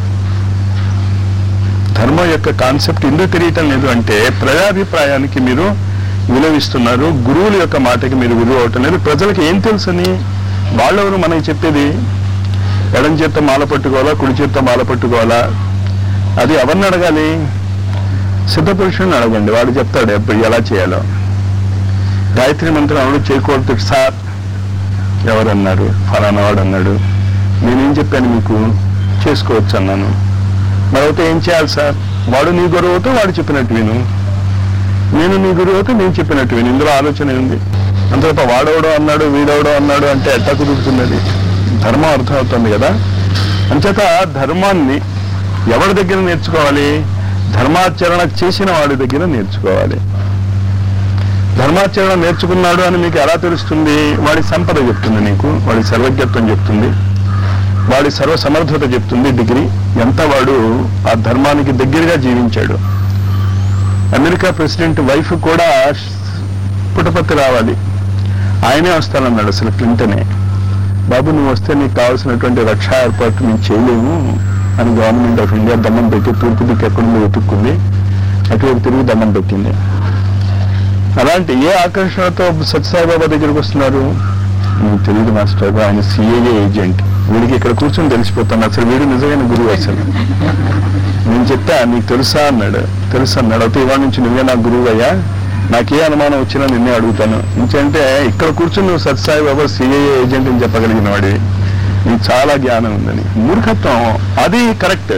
ధర్మం యొక్క కాన్సెప్ట్ ఎందుకు తెలియటం లేదు అంటే ప్రజాభిప్రాయానికి మీరు విలువిస్తున్నారు గురువుల యొక్క మాటకి మీరు విలువ అవటం లేదు ప్రజలకు ఏం తెలుసని వాళ్ళెవరు మనకి చెప్పేది ఎడం చేత్తో మాల పట్టుకోవాలా కుడి చేత్తో మాల పట్టుకోవాలా అది ఎవరిని అడగాలి సిద్ధపురుషుని అడగండి వాడు చెప్తాడు ఎప్పుడు ఎలా చేయాలో గాయత్రి మంత్రం ఎవరు చేయకూడదు సార్ ఎవరన్నారు ఫలానా వాడు అన్నాడు నేనేం చెప్పాను మీకు చేసుకోవచ్చు అన్నాను మరొకటి ఏం చేయాలి సార్ వాడు నీ గురువు అవుతే వాడు చెప్పినట్టు విను నేను నీ గురువు అయితే నేను చెప్పినట్టు విను ఇందులో ఆలోచన ఉంది అంతేత వాడవడో అన్నాడు వీడవడో అన్నాడు అంటే ఎట్లా కుదురుతున్నది ధర్మం అర్థమవుతుంది కదా అంచేత ధర్మాన్ని ఎవరి దగ్గర నేర్చుకోవాలి ధర్మాచరణ చేసిన వాడి దగ్గర నేర్చుకోవాలి ధర్మాచరణ నేర్చుకున్నాడు అని మీకు ఎలా తెలుస్తుంది వాడి సంపద చెప్తుంది నీకు వాడి సర్వజ్ఞత్వం చెప్తుంది వాడి సర్వ సమర్థత చెప్తుంది డిగ్రీ ఎంత వాడు ఆ ధర్మానికి దగ్గరగా జీవించాడు అమెరికా ప్రెసిడెంట్ వైఫ్ కూడా పుటపత్తి రావాలి ఆయనే వస్తానన్నాడు అసలు క్లింటనే బాబు నువ్వు వస్తే నీకు కావాల్సినటువంటి రక్షా ఏర్పాటు మేము చేయలేము అని గవర్నమెంట్ ఆఫ్ ఇండియా దమ్మం పెట్టి తూర్పు దిక్కు ఎక్కడుందో వెతుక్కుంది అటువైపు తిరిగి దమ్మం పెట్టింది అలాంటి ఏ ఆకర్షణతో సత్యసాయిబాబా దగ్గరికి వస్తున్నారు మీకు తెలియదు మాస్టర్ ఆయన సిఏఏ ఏజెంట్ వీడికి ఇక్కడ కూర్చొని తెలిసిపోతాను అసలు వీడు నిజమైన గురువు అసలు నేను చెప్తా నీకు తెలుసా అన్నాడు తెలుసు అన్నాడు అయితే ఇవాళ నుంచి నువ్వే నా గురువు అయ్యా నాకే అనుమానం వచ్చినా నిన్నే అడుగుతాను ఇంకంటే ఇక్కడ కూర్చొని నువ్వు సత్యసాయి బాబా సిఐఏ ఏజెంట్ అని చెప్పగలిగిన వాడివి నీకు చాలా జ్ఞానం ఉందని మూర్ఖత్వం అది కరెక్ట్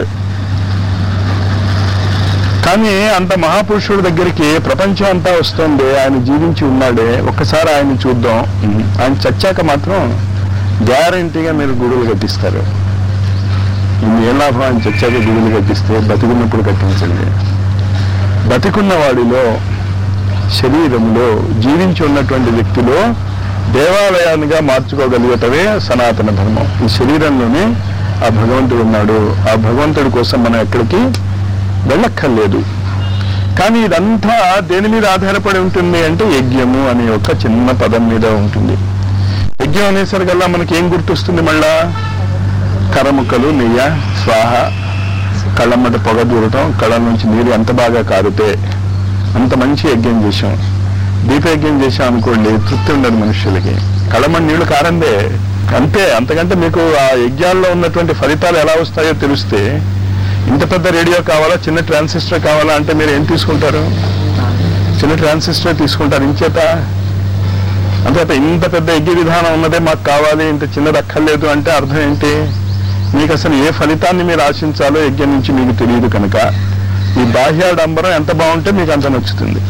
కానీ అంత మహాపురుషుడి దగ్గరికి ప్రపంచం అంతా వస్తుంది ఆయన జీవించి ఉన్నాడే ఒక్కసారి ఆయన చూద్దాం ఆయన చచ్చాక మాత్రం గ్యారంటీగా మీరు గుడులు కట్టిస్తారు ఏ లాభం ఆయన చచ్చాక గుడులు కట్టిస్తే బతికున్నప్పుడు కట్టించండి బతికున్న వాడిలో శరీరంలో జీవించి ఉన్నటువంటి వ్యక్తిలో దేవాలయాన్నిగా మార్చుకోగలిగటమే సనాతన ధర్మం ఈ శరీరంలోనే ఆ భగవంతుడు ఉన్నాడు ఆ భగవంతుడి కోసం మనం ఎక్కడికి వెళ్ళక్కర్లేదు కానీ ఇదంతా దేని మీద ఆధారపడి ఉంటుంది అంటే యజ్ఞము అనే ఒక చిన్న పదం మీద ఉంటుంది యజ్ఞం అనేసరికల్లా మనకి ఏం గుర్తొస్తుంది మళ్ళా కరముక్కలు నెయ్య స్వాహ కళ్ళమ్మట పొగ దూరటం కళ్ళ నుంచి నీరు ఎంత బాగా కారితే అంత మంచి యజ్ఞం చేశాం దీపయజ్ఞం చేశాం అనుకోండి తృప్తి ఉండదు మనుషులకి కళ్ళమ్మటి నీళ్లు కారందే అంతే అంతకంటే మీకు ఆ యజ్ఞాల్లో ఉన్నటువంటి ఫలితాలు ఎలా వస్తాయో తెలిస్తే ఇంత పెద్ద రేడియో కావాలా చిన్న ట్రాన్సిస్టర్ కావాలా అంటే మీరు ఏం తీసుకుంటారు చిన్న ట్రాన్సిస్టర్ తీసుకుంటారు ఇంచేత అంతేత ఇంత పెద్ద యజ్ఞ విధానం ఉన్నదే మాకు కావాలి ఇంత చిన్నది అక్కర్లేదు అంటే అర్థం ఏంటి మీకు అసలు ఏ ఫలితాన్ని మీరు ఆశించాలో యజ్ఞం నుంచి మీకు తెలియదు కనుక ఈ బాహ్యాడంబరం ఎంత బాగుంటే మీకు అంత నచ్చుతుంది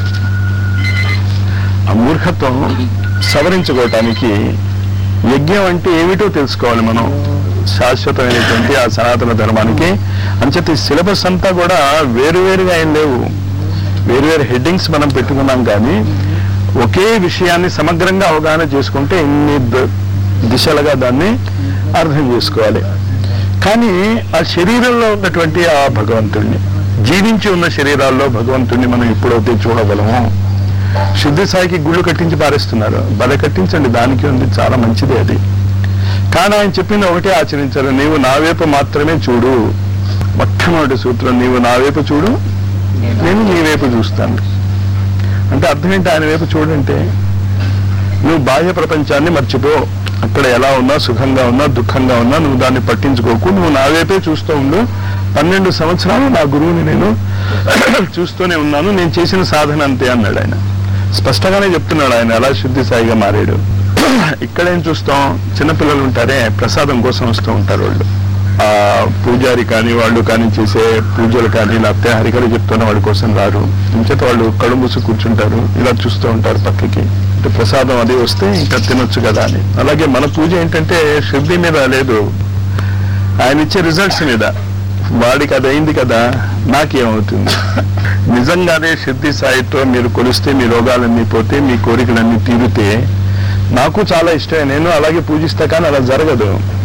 ఆ మూర్ఖత్వం సవరించుకోవటానికి యజ్ఞం అంటే ఏమిటో తెలుసుకోవాలి మనం శాశ్వతమైనటువంటి ఆ సనాతన ధర్మానికి అంచేత ఈ సిలబస్ అంతా కూడా వేరువేరుగా ఏం లేవు వేరువేరు హెడ్డింగ్స్ మనం పెట్టుకున్నాం కానీ ఒకే విషయాన్ని సమగ్రంగా అవగాహన చేసుకుంటే ఇన్ని ద- దిశలుగా దాన్ని అర్థం చేసుకోవాలి కానీ ఆ శరీరంలో ఉన్నటువంటి ఆ భగవంతుణ్ణి జీవించి ఉన్న శరీరాల్లో భగవంతుణ్ణి మనం ఎప్పుడైతే చూడగలము శుద్ధి సాయికి గుళ్ళు కట్టించి పారేస్తున్నారు బల కట్టించండి దానికి ఉంది చాలా మంచిది అది కానీ ఆయన చెప్పింది ఒకటే ఆచరించారు నీవు నా వైపు మాత్రమే చూడు మొట్టమొదటి సూత్రం నీవు నా వైపు చూడు నేను నీ వైపు చూస్తాను అంటే అర్థం ఏంటి ఆయన వైపు చూడంటే నువ్వు బాహ్య ప్రపంచాన్ని మర్చిపో అక్కడ ఎలా ఉన్నా సుఖంగా ఉన్నా దుఃఖంగా ఉన్నా నువ్వు దాన్ని పట్టించుకోకు నువ్వు నా వైపే చూస్తూ ఉండు పన్నెండు సంవత్సరాలు నా గురువుని నేను చూస్తూనే ఉన్నాను నేను చేసిన సాధన అంతే అన్నాడు ఆయన స్పష్టంగానే చెప్తున్నాడు ఆయన ఎలా శుద్ధి సాయిగా మారాడు ఇక్కడేం చూస్తాం చిన్నపిల్లలు ఉంటారే ప్రసాదం కోసం వస్తూ ఉంటారు వాళ్ళు ఆ పూజారి కానీ వాళ్ళు కానీ చేసే పూజలు కానీ లేకపోతే హరికలు చెప్తున్న వాళ్ళ కోసం రారు ఇంచేత వాళ్ళు కళ్ళు మూసి కూర్చుంటారు ఇలా చూస్తూ ఉంటారు పక్కకి అంటే ప్రసాదం అది వస్తే ఇంకా తినొచ్చు కదా అని అలాగే మన పూజ ఏంటంటే శుద్ధి మీద లేదు ఆయన ఇచ్చే రిజల్ట్స్ మీద వాడికి అది అయింది కదా నాకేమవుతుంది నిజంగానే సిద్ధి సాయితో మీరు కొలిస్తే మీ రోగాలన్నీ పోతే మీ కోరికలన్నీ తీరితే నాకు చాలా ఇష్టమే నేను అలాగే పూజిస్తా కానీ అలా జరగదు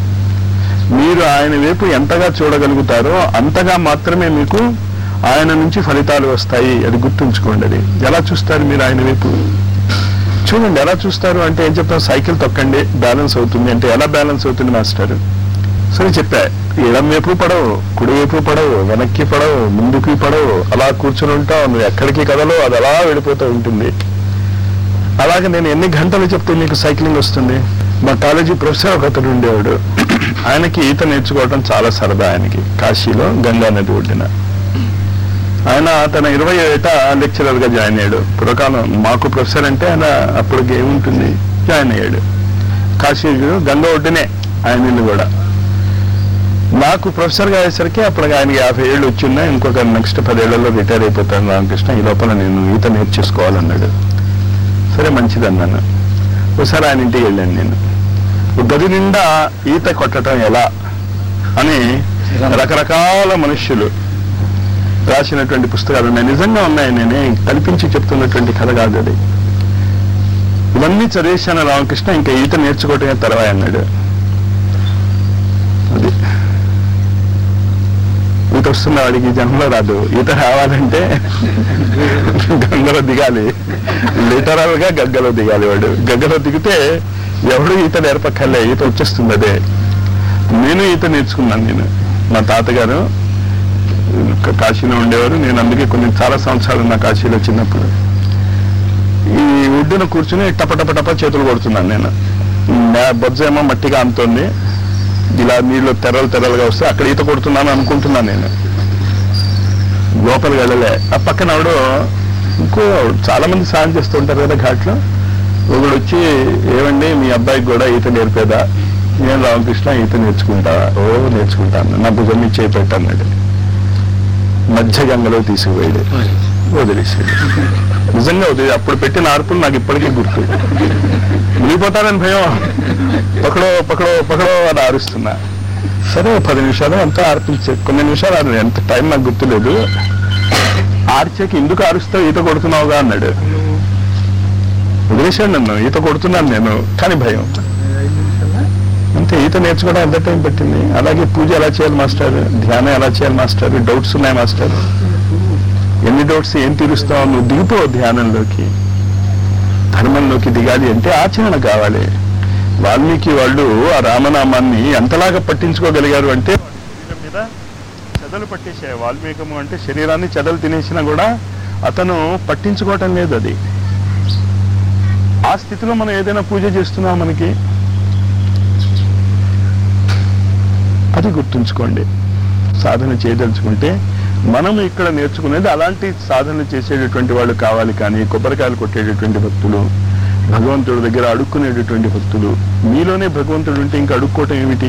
మీరు ఆయన వైపు ఎంతగా చూడగలుగుతారో అంతగా మాత్రమే మీకు ఆయన నుంచి ఫలితాలు వస్తాయి అది గుర్తుంచుకోండి అది ఎలా చూస్తారు మీరు ఆయన వైపు చూడండి ఎలా చూస్తారు అంటే ఏం చెప్తాం సైకిల్ తొక్కండి బ్యాలెన్స్ అవుతుంది అంటే ఎలా బ్యాలెన్స్ అవుతుంది మాస్టర్ సరే చెప్పా ఎడం వైపు పడవు కుడి వైపు పడవు వెనక్కి పడవు ముందుకి పడవు అలా కూర్చుని ఉంటావు నువ్వు ఎక్కడికి కదలో అది అలా వెళ్ళిపోతూ ఉంటుంది అలాగే నేను ఎన్ని గంటలు చెప్తే నీకు సైక్లింగ్ వస్తుంది మా కాలేజీ ప్రొఫెసర్ ఒక అతడు ఉండేవాడు ఆయనకి ఈత నేర్చుకోవడం చాలా సరదా ఆయనకి కాశీలో గంగా నది ఒడ్డున ఆయన తన ఇరవై ఏట లెక్చరర్ గా జాయిన్ అయ్యాడు పూర్వకాలం మాకు ప్రొఫెసర్ అంటే ఆయన అప్పుడు ఏముంటుంది జాయిన్ అయ్యాడు కాశీ గంగా ఒడ్డునే ఆయన ఇల్లు కూడా నాకు ప్రొఫెసర్ గా అయ్యేసరికి అప్పుడు ఆయనకి యాభై ఏళ్ళు వచ్చిన్నాయి ఇంకొక నెక్స్ట్ పదేళ్లలో రిటైర్ అయిపోతాను రామకృష్ణ ఈ లోపల నేను ఈత నేర్చేసుకోవాలన్నాడు సరే మంచిది అన్నాను ఒకసారి ఆయన ఇంటికి వెళ్ళాను నేను ఒక గది నిండా ఈత కొట్టడం ఎలా అని రకరకాల మనుష్యులు రాసినటువంటి పుస్తకాలు ఉన్నాయి నిజంగా ఉన్నాయి నేనే కల్పించి చెప్తున్నటువంటి కథ కాదు అది ఇవన్నీ చదివేశాను రామకృష్ణ ఇంకా ఈత నేర్చుకోవటమే తర్వాయి అన్నాడు అది ఈ వస్తున్న వాడికి ఈ జన్మలో రాదు ఈత రావాలంటే గంగలో దిగాలి లిటరల్ గా గగ్గలో దిగాలి వాడు గగ్గలో దిగితే ఎవడు ఈత నేర్పక్కర్లే ఈత వచ్చేస్తుంది అదే నేను ఈత నేర్చుకున్నాను నేను మా తాతగారు క- కాశీలో ఉండేవారు నేను అందుకే కొన్ని చాలా సంవత్సరాలు నా కాశీలో చిన్నప్పుడు ఈ ఒడ్డున కూర్చుని టప టప టప చేతులు కొడుతున్నాను నేను నా బొజ్జ ఏమో మట్టిగా అంతుంది ఇలా నీళ్ళు తెరలు తెరలుగా వస్తే అక్కడ ఈత కొడుతున్నాను అనుకుంటున్నాను నేను లోపలికి వెళ్ళలే ఆ పక్కన ఆవిడ ఇంకో చాలా మంది సాయం చేస్తూ ఉంటారు కదా ఘాట్లో ఒకడు వచ్చి ఏమండి మీ అబ్బాయికి కూడా ఈత నేర్పేదా నేను రామకృష్ణ ఈత నేర్చుకుంటా ఓ నేర్చుకుంటాను నా భుజం మీద చేయి పెట్టాన్నాడు మధ్య గంగలో తీసుకుపోయాడు వదిలేసాడు నిజంగా వదిలే అప్పుడు పెట్టిన ఆర్పులు నాకు ఇప్పటికీ గుర్తు మునిగిపోతానని భయం పకడో పకడో పకడో అని ఆరుస్తున్నా సరే ఓ పది నిమిషాలు అంతా ఆర్పించే కొన్ని నిమిషాలు ఆరు ఎంత టైం నాకు గుర్తులేదు ఆర్చేకి ఎందుకు ఆరుస్తావు ఈత కొడుతున్నావుగా అన్నాడు వదిలేశాడు నన్ను ఈత కొడుతున్నాను నేను కానీ భయం అంతే ఈత నేర్చుకోవడం ఎంత టైం పట్టింది అలాగే పూజ ఎలా చేయాలి మాస్టర్ ధ్యానం ఎలా చేయాలి మాస్టర్ డౌట్స్ ఉన్నాయి మాస్టర్ ఎన్ని డౌట్స్ ఏం తీరుస్తావు నువ్వు దిగిపో ధ్యానంలోకి ధర్మంలోకి దిగాలి అంటే ఆచరణ కావాలి వాల్మీకి వాళ్ళు ఆ రామనామాన్ని ఎంతలాగా పట్టించుకోగలిగారు అంటే శరీరం మీద చెదలు పట్టేసే వాల్మీకము అంటే శరీరాన్ని చెదలు తినేసినా కూడా అతను పట్టించుకోవటం లేదు అది ఆ స్థితిలో మనం ఏదైనా పూజ చేస్తున్నాం మనకి అది గుర్తుంచుకోండి సాధన చేయదలుచుకుంటే మనం ఇక్కడ నేర్చుకునేది అలాంటి సాధనలు చేసేటటువంటి వాళ్ళు కావాలి కానీ కొబ్బరికాయలు కొట్టేటటువంటి భక్తులు భగవంతుడి దగ్గర అడుక్కునేటటువంటి భక్తులు మీలోనే భగవంతుడు ఉంటే ఇంకా అడుక్కోవటం ఏమిటి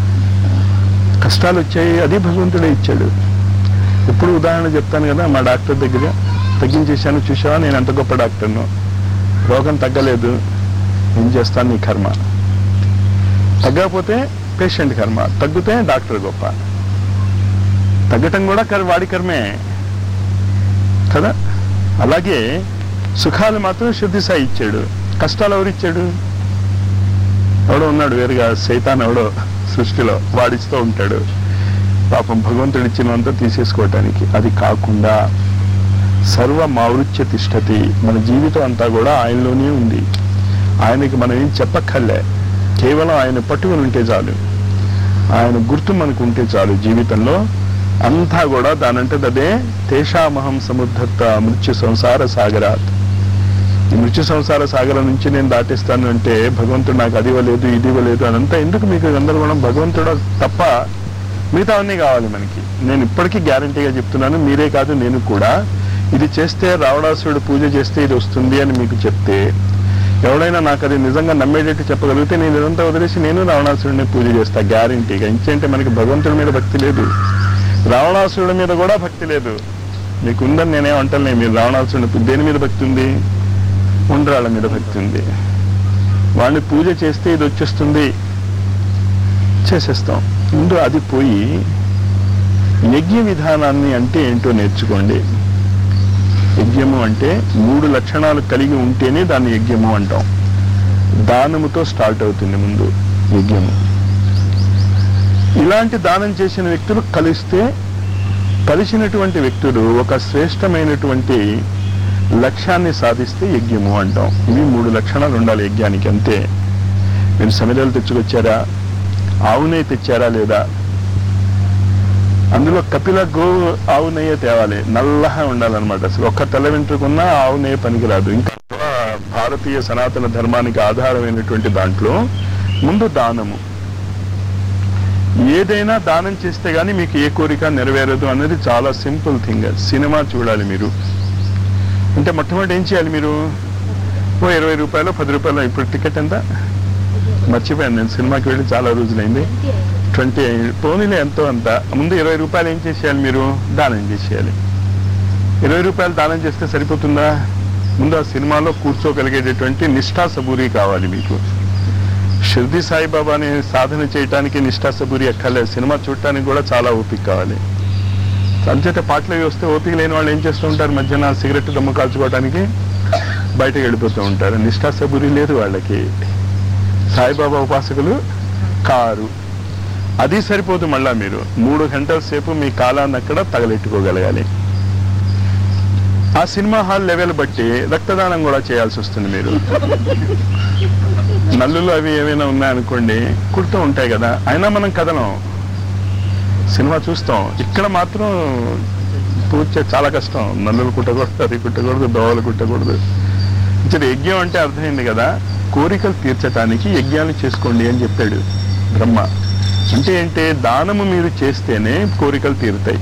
కష్టాలు వచ్చాయి అది భగవంతుడే ఇచ్చాడు ఎప్పుడు ఉదాహరణ చెప్తాను కదా మా డాక్టర్ దగ్గర తగ్గించేశాను చూసావా నేను ఎంత గొప్ప డాక్టర్ను రోగం తగ్గలేదు ఏం చేస్తాను నీ కర్మ తగ్గకపోతే పేషెంట్ కర్మ తగ్గితే డాక్టర్ గొప్ప తగ్గటం కూడా కర్ వాడి కర్మే కదా అలాగే సుఖాలు మాత్రం శుద్ధి సాయి ఇచ్చాడు కష్టాలు ఎవరిచ్చాడు ఎవడో ఉన్నాడు వేరుగా సైతాన్ ఎవడో సృష్టిలో వాడిస్తూ ఉంటాడు పాపం భగవంతుడు ఇచ్చినంత తీసేసుకోవటానికి అది కాకుండా సర్వ మావృత్య తిష్టతి మన జీవితం అంతా కూడా ఆయనలోనే ఉంది ఆయనకి మనం ఏం చెప్పక్కర్లే కేవలం ఆయన పట్టుకుని ఉంటే చాలు ఆయన గుర్తు మనకు ఉంటే చాలు జీవితంలో అంతా కూడా దానంటే అదే తేషామహం సముద్ధత్త మృత్యు సంసార సాగరాత్ ఈ మృత్యు సంసార సాగరం నుంచి నేను దాటిస్తాను అంటే భగవంతుడు నాకు అది ఇవ్వలేదు ఇది ఇవ్వలేదు అదంతా ఎందుకు మీకు గందరగోళం భగవంతుడు తప్ప మిగతా అన్నీ కావాలి మనకి నేను ఇప్పటికీ గ్యారంటీగా చెప్తున్నాను మీరే కాదు నేను కూడా ఇది చేస్తే రావణాసురుడు పూజ చేస్తే ఇది వస్తుంది అని మీకు చెప్తే ఎవడైనా నాకు అది నిజంగా నమ్మేటట్టు చెప్పగలిగితే నేను ఇదంతా వదిలేసి నేను రావణాసురుడిని పూజ చేస్తా గ్యారంటీగా ఇంకేంటే మనకి భగవంతుడి మీద భక్తి లేదు రావణాసురుడి మీద కూడా భక్తి లేదు మీకు ఉందని నేనేం అంటలే మీరు రావణాసురుని పూ- దేని మీద భక్తి ఉంది ఉండ్రాళ్ళ మీద భక్తి ఉంది వాడిని పూజ చేస్తే ఇది వచ్చేస్తుంది చేసేస్తాం ముందు అది పోయి యజ్ఞ విధానాన్ని అంటే ఏంటో నేర్చుకోండి యజ్ఞము అంటే మూడు లక్షణాలు కలిగి ఉంటేనే దాన్ని యజ్ఞము అంటాం దానముతో స్టార్ట్ అవుతుంది ముందు యజ్ఞము ఇలాంటి దానం చేసిన వ్యక్తులు కలిస్తే కలిసినటువంటి వ్యక్తులు ఒక శ్రేష్టమైనటువంటి లక్ష్యాన్ని సాధిస్తే యజ్ఞము అంటాం ఇవి మూడు లక్షణాలు ఉండాలి యజ్ఞానికి అంతే మీరు సమిధలు తెచ్చుకొచ్చారా ఆవు నెయ్యి తెచ్చారా లేదా అందులో కపిల గో ఆవు నెయ్యి తేవాలి నల్లగా ఉండాలన్నమాట అసలు ఒక్క తెల్ల వెంట్రుకున్నా ఆవు నెయ్యి పనికిరాదు ఇంకా భారతీయ సనాతన ధర్మానికి ఆధారమైనటువంటి దాంట్లో ముందు దానము ఏదైనా దానం చేస్తే గానీ మీకు ఏ కోరిక నెరవేరదు అనేది చాలా సింపుల్ థింగ్ సినిమా చూడాలి మీరు అంటే మొట్టమొదటి ఏం చేయాలి మీరు ఓ ఇరవై రూపాయలు పది రూపాయలు ఇప్పుడు టికెట్ ఎంత మర్చిపోయాను నేను సినిమాకి వెళ్ళి చాలా రోజులైంది ట్వంటీ పోనీలే ఎంతో అంత ముందు ఇరవై రూపాయలు ఏం చేసేయాలి మీరు దానం చేసేయాలి ఇరవై రూపాయలు దానం చేస్తే సరిపోతుందా ముందు ఆ సినిమాలో కూర్చోగలిగేటటువంటి నిష్ఠా సబూరి కావాలి మీకు షిర్ది సాయిబాబాని సాధన చేయటానికి నిష్ఠా సబూరి ఎక్కర్లేదు సినిమా చూడటానికి కూడా చాలా ఓపిక కావాలి అంచేత పాటలు అవి వస్తే ఓపిక లేని వాళ్ళు ఏం చేస్తూ ఉంటారు మధ్యాహ్న సిగరెట్ దమ్ము కాల్చుకోవడానికి బయటకు వెళ్ళిపోతూ ఉంటారు నిష్ఠా సబూరి లేదు వాళ్ళకి సాయిబాబా ఉపాసకులు కారు అది సరిపోదు మళ్ళా మీరు మూడు గంటల సేపు మీ కాలాన్ని అక్కడ తగలెట్టుకోగలగాలి ఆ సినిమా హాల్ లెవెల్ బట్టి రక్తదానం కూడా చేయాల్సి వస్తుంది మీరు నల్లులు అవి ఏమైనా ఉన్నాయనుకోండి కుడుతూ ఉంటాయి కదా అయినా మనం కదలం సినిమా చూస్తాం ఇక్కడ మాత్రం పూర్తి చాలా కష్టం నల్లులు కుట్టకూడదు అది కుట్టకూడదు దోవలు కుట్టకూడదు ఇక్కడ యజ్ఞం అంటే అర్థమైంది కదా కోరికలు తీర్చటానికి యజ్ఞాలు చేసుకోండి అని చెప్పాడు బ్రహ్మ అంటే ఏంటి దానము మీరు చేస్తేనే కోరికలు తీరుతాయి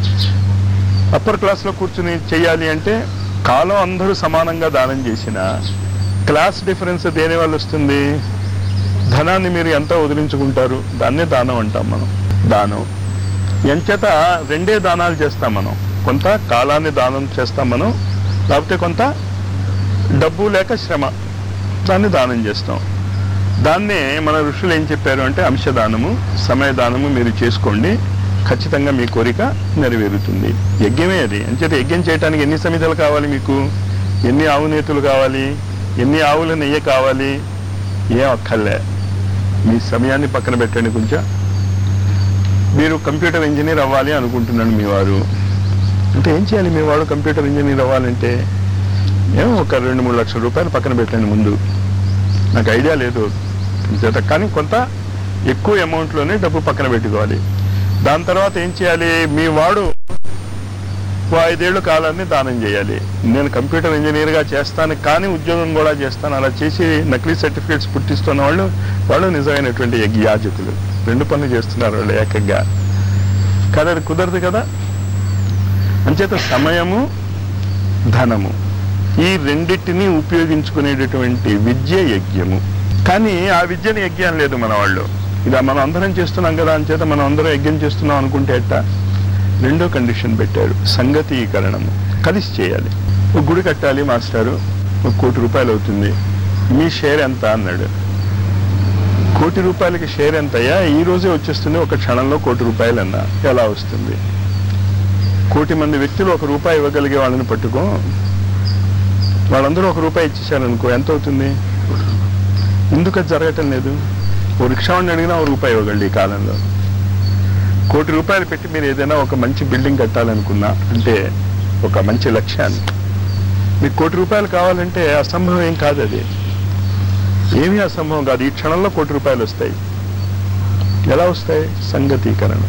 అప్పర్ క్లాస్ లో కూర్చుని చేయాలి అంటే కాలం అందరూ సమానంగా దానం చేసిన క్లాస్ డిఫరెన్స్ దేని వల్ల వస్తుంది ధనాన్ని మీరు ఎంత వదిలించుకుంటారు దాన్నే దానం అంటాం మనం దానం ఎంచేత రెండే దానాలు చేస్తాం మనం కొంత కాలాన్ని దానం చేస్తాం మనం లేకపోతే కొంత డబ్బు లేక శ్రమ దాన్ని దానం చేస్తాం దాన్నే మన ఋషులు ఏం చెప్పారు అంటే అంశదానము సమయదానము మీరు చేసుకోండి ఖచ్చితంగా మీ కోరిక నెరవేరుతుంది యజ్ఞమే అది అంచేత యజ్ఞం చేయడానికి ఎన్ని సమిధలు కావాలి మీకు ఎన్ని ఆవు నేతులు కావాలి ఎన్ని ఆవుల నెయ్యి కావాలి ఏం అక్కర్లే మీ సమయాన్ని పక్కన పెట్టండి కొంచెం మీరు కంప్యూటర్ ఇంజనీర్ అవ్వాలి అనుకుంటున్నాడు మీ వారు అంటే ఏం చేయాలి మీ వాడు కంప్యూటర్ ఇంజనీర్ అవ్వాలంటే ఏమో ఒక రెండు మూడు లక్షల రూపాయలు పక్కన పెట్టండి ముందు నాకు ఐడియా లేదు చేత కానీ కొంత ఎక్కువ అమౌంట్లోనే డబ్బు పక్కన పెట్టుకోవాలి దాని తర్వాత ఏం చేయాలి మీ వాడు ఓ ఐదేళ్ల కాలాన్ని దానం చేయాలి నేను కంప్యూటర్ ఇంజనీర్గా చేస్తాను కానీ ఉద్యోగం కూడా చేస్తాను అలా చేసి నకిలీ సర్టిఫికేట్స్ పుట్టిస్తున్న వాళ్ళు వాళ్ళు నిజమైనటువంటి యజ్ఞ యాజకులు రెండు పనులు చేస్తున్నారు వాళ్ళు ఏకంగా కానీ అది కుదరదు కదా అంచేత సమయము ధనము ఈ రెండింటిని ఉపయోగించుకునేటటువంటి విద్య యజ్ఞము కానీ ఆ విద్యని యజ్ఞం లేదు మన వాళ్ళు ఇలా మనం అందరం చేస్తున్నాం కదా అని చేత మనం అందరం యజ్ఞం చేస్తున్నాం అనుకుంటే ఎట్టా రెండో కండిషన్ పెట్టారు సంగతీకరణము కలిసి చేయాలి ఒక గుడి కట్టాలి మాస్టారు ఒక కోటి రూపాయలు అవుతుంది మీ షేర్ ఎంత అన్నాడు కోటి రూపాయలకి షేర్ ఎంతయ్యా ఈ రోజే వచ్చేస్తుంది ఒక క్షణంలో కోటి రూపాయలు అన్నా ఎలా వస్తుంది కోటి మంది వ్యక్తులు ఒక రూపాయి ఇవ్వగలిగే వాళ్ళని పట్టుకో వాళ్ళందరూ ఒక రూపాయి ఇచ్చేసారనుకో ఎంత అవుతుంది ఎందుకు అది జరగటం లేదు ఓ రిక్షా వాడిని అడిగినా ఒక రూపాయి ఇవ్వగలడు ఈ కాలంలో కోటి రూపాయలు పెట్టి మీరు ఏదైనా ఒక మంచి బిల్డింగ్ కట్టాలనుకున్నా అంటే ఒక మంచి లక్ష్యాన్ని మీకు కోటి రూపాయలు కావాలంటే అసంభవం ఏం కాదు అది ఏమీ అసంభవం కాదు ఈ క్షణంలో కోటి రూపాయలు వస్తాయి ఎలా వస్తాయి సంగతీకరణ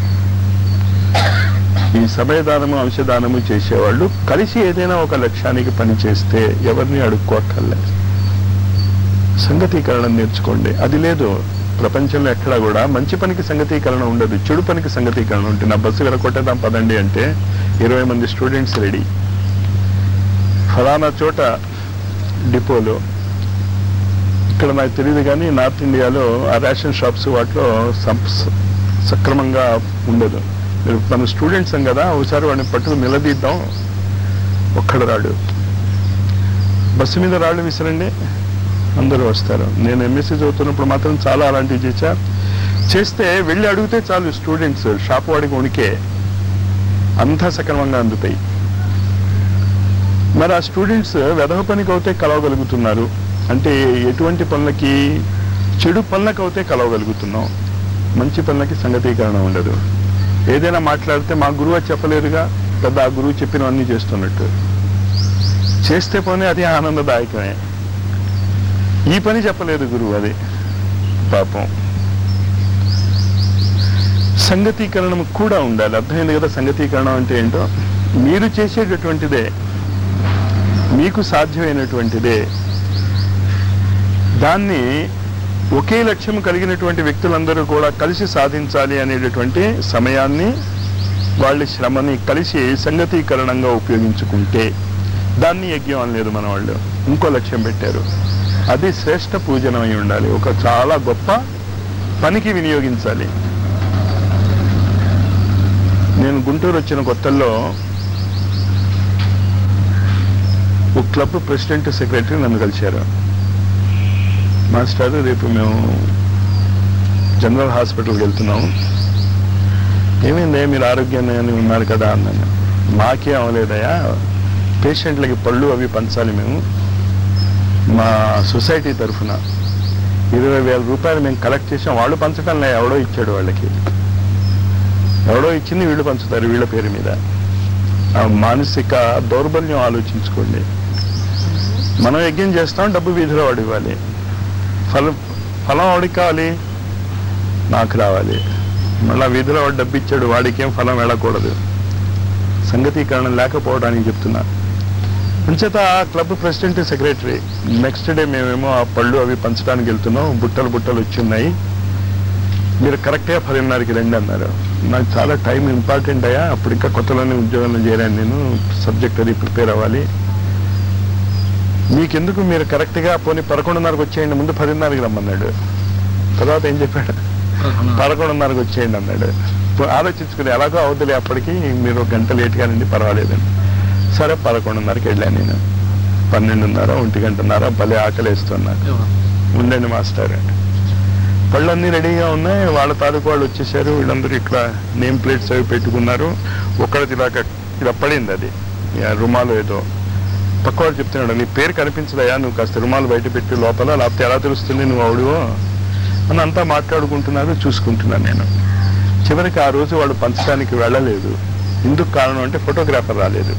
ఈ సమయదానము అంశదానము చేసేవాళ్ళు కలిసి ఏదైనా ఒక లక్ష్యానికి పని చేస్తే ఎవరిని అడుక్కోక్కర్లే సంగతీకరణ నేర్చుకోండి అది లేదు ప్రపంచంలో ఎక్కడా కూడా మంచి పనికి సంగతీకరణ ఉండదు చెడు పనికి సంగతీకరణ ఉంటుంది నా బస్సు వెలకొట్టేద్దాం పదండి అంటే ఇరవై మంది స్టూడెంట్స్ రెడీ ఫలానా చోట డిపోలో ఇక్కడ నాకు తెలియదు కానీ నార్త్ ఇండియాలో ఆ రేషన్ షాప్స్ వాటిలో సం- స- సక్రమంగా ఉండదు మీరు మన స్టూడెంట్స్ కదా ఒకసారి వాడిని పట్టుకు నిలదీద్దాం ఒక్కడ రాడు బస్సు మీద రాళ్ళు విసరండి అందరూ వస్తారు నేను ఎంఎస్సీ చదువుతున్నప్పుడు మాత్రం చాలా అలాంటివి చేశా చేస్తే వెళ్ళి అడిగితే చాలు స్టూడెంట్స్ షాప్ వాడికి ఉనికే అంతా సక్రమంగా అందుతాయి మరి ఆ స్టూడెంట్స్ వెధవ పనికి అవుతే కలవగలుగుతున్నారు అంటే ఎటువంటి పనులకి చెడు పనులకు అవుతే కలవగలుగుతున్నాం మంచి పనులకి సంగతీకరణ ఉండదు ఏదైనా మాట్లాడితే మా గురువు అది చెప్పలేదుగా పెద్ద ఆ గురువు చెప్పినవన్నీ చేస్తున్నట్టు చేస్తే పోనీ అది ఆనందదాయకమే ఈ పని చెప్పలేదు గురువు అది పాపం సంగతీకరణం కూడా ఉండాలి అర్థమైంది కదా సంగతీకరణం అంటే ఏంటో మీరు చేసేటటువంటిదే మీకు సాధ్యమైనటువంటిదే దాన్ని ఒకే లక్ష్యం కలిగినటువంటి వ్యక్తులందరూ కూడా కలిసి సాధించాలి అనేటటువంటి సమయాన్ని వాళ్ళ శ్రమని కలిసి సంగతీకరణంగా ఉపయోగించుకుంటే దాన్ని యజ్ఞం అనలేదు మన వాళ్ళు ఇంకో లక్ష్యం పెట్టారు అది శ్రేష్ట పూజనం అయి ఉండాలి ఒక చాలా గొప్ప పనికి వినియోగించాలి నేను గుంటూరు వచ్చిన కొత్తల్లో ఒక క్లబ్ ప్రెసిడెంట్ సెక్రటరీ నన్ను కలిశారు మాస్టర్ రేపు మేము జనరల్ హాస్పిటల్కి వెళ్తున్నాము ఏమైంది మీరు ఆరోగ్యంగా ఉన్నారు కదా అన్నాను మాకే అవలేదయా పేషెంట్లకి పళ్ళు అవి పంచాలి మేము మా సొసైటీ తరఫున ఇరవై వేల రూపాయలు మేము కలెక్ట్ చేసాం వాళ్ళు పంచడం లే ఎవడో ఇచ్చాడు వాళ్ళకి ఎవడో ఇచ్చింది వీళ్ళు పంచుతారు వీళ్ళ పేరు మీద ఆ మానసిక దౌర్బల్యం ఆలోచించుకోండి మనం యజ్ఞం చేస్తాం డబ్బు వీధిలో వాడు ఇవ్వాలి ఫలం ఫలం వాడికి కావాలి నాకు రావాలి మళ్ళా వీధిలో వాడు డబ్బు ఇచ్చాడు వాడికి ఏం ఫలం వెళ్ళకూడదు సంగతీకరణ లేకపోవడానికి చెప్తున్నా అంచేత club president secretary next day మేమేమో ఆ పళ్ళు అవి పంచడానికి వెళ్తున్నాం బుట్టలు బుట్టలు వచ్చి ఉన్నాయి మీరు కరెక్ట్గా పదిన్నరకి రండి అన్నారు నాకు చాలా టైం ఇంపార్టెంట్ అయ్యా అప్పుడు ఇంకా కొత్తలోనే ఉద్యోగంలో చేరాను నేను సబ్జెక్ట్ అది ప్రిపేర్ అవ్వాలి మీకెందుకు మీరు కరెక్ట్గా పోనీ పదకొండున్నరకు వచ్చేయండి ముందు పదిన్నరకి రమ్మన్నాడు తర్వాత ఏం చెప్పాడు పదకొండున్నరకు వచ్చేయండి అన్నాడు ఇప్పుడు ఆలోచించుకుని ఎలాగో అవుతుంది అప్పటికి మీరు ఒక గంట లేట్గా రండి పర్వాలేదండి సరే పదకొండున్నరకి వెళ్ళాను నేను పన్నెండున్నర ఒంటి గంటన్నర భలే ఆకలి వేస్తున్నా ఉండండి మాస్టర్ పళ్ళన్నీ రెడీగా ఉన్నాయి వాళ్ళ తాలూకు వాళ్ళు వచ్చేసారు వీళ్ళందరూ ఇక్కడ నేమ్ ప్లేట్స్ అవి పెట్టుకున్నారు ఒక్కడిది ఇలాగ ఇలా పడింది అది ఆ రుమాలు ఏదో పక్క వాడు చెప్తున్నాడు నీ పేరు కనిపించదయా నువ్వు కాస్త రుమాలు బయట పెట్టి లోపల లేకపోతే ఎలా తెలుస్తుంది నువ్వు అవుడువో అని అంతా మాట్లాడుకుంటున్నారు చూసుకుంటున్నాను నేను చివరికి ఆ రోజు వాళ్ళు పంచడానికి వెళ్ళలేదు ఎందుకు కారణం అంటే ఫోటోగ్రాఫర్ రాలేదు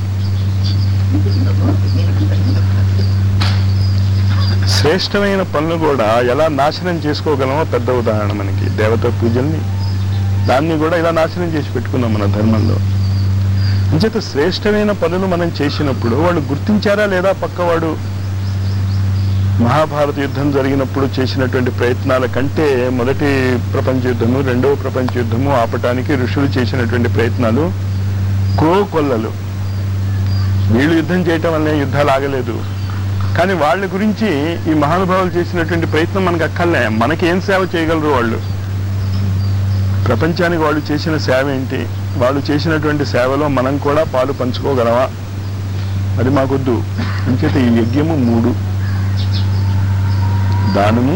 శ్రేష్టమైన పనులు కూడా ఎలా నాశనం చేసుకోగలమో పెద్ద ఉదాహరణ మనకి దేవత పూజల్ని దాన్ని కూడా ఇలా నాశనం చేసి పెట్టుకున్నాం మన ధర్మంలో అంచేత శ్రేష్టమైన పనులు మనం చేసినప్పుడు వాళ్ళు గుర్తించారా లేదా పక్కవాడు మహాభారత యుద్ధం జరిగినప్పుడు చేసినటువంటి ప్రయత్నాల కంటే మొదటి ప్రపంచ యుద్ధము రెండవ ప్రపంచ యుద్ధము ఆపటానికి ఋషులు చేసినటువంటి ప్రయత్నాలు కోకొల్లలు వీళ్ళు యుద్ధం చేయటం వల్లే యుద్ధాలు ఆగలేదు కానీ వాళ్ళ గురించి ఈ మహానుభావులు చేసినటువంటి ప్రయత్నం మనకు అక్కర్లే మనకి ఏం సేవ చేయగలరు వాళ్ళు ప్రపంచానికి వాళ్ళు చేసిన సేవ ఏంటి వాళ్ళు చేసినటువంటి సేవలో మనం కూడా పాలు పంచుకోగలమా అది మాకొద్దు ఇంకైతే ఈ యజ్ఞము మూడు దానము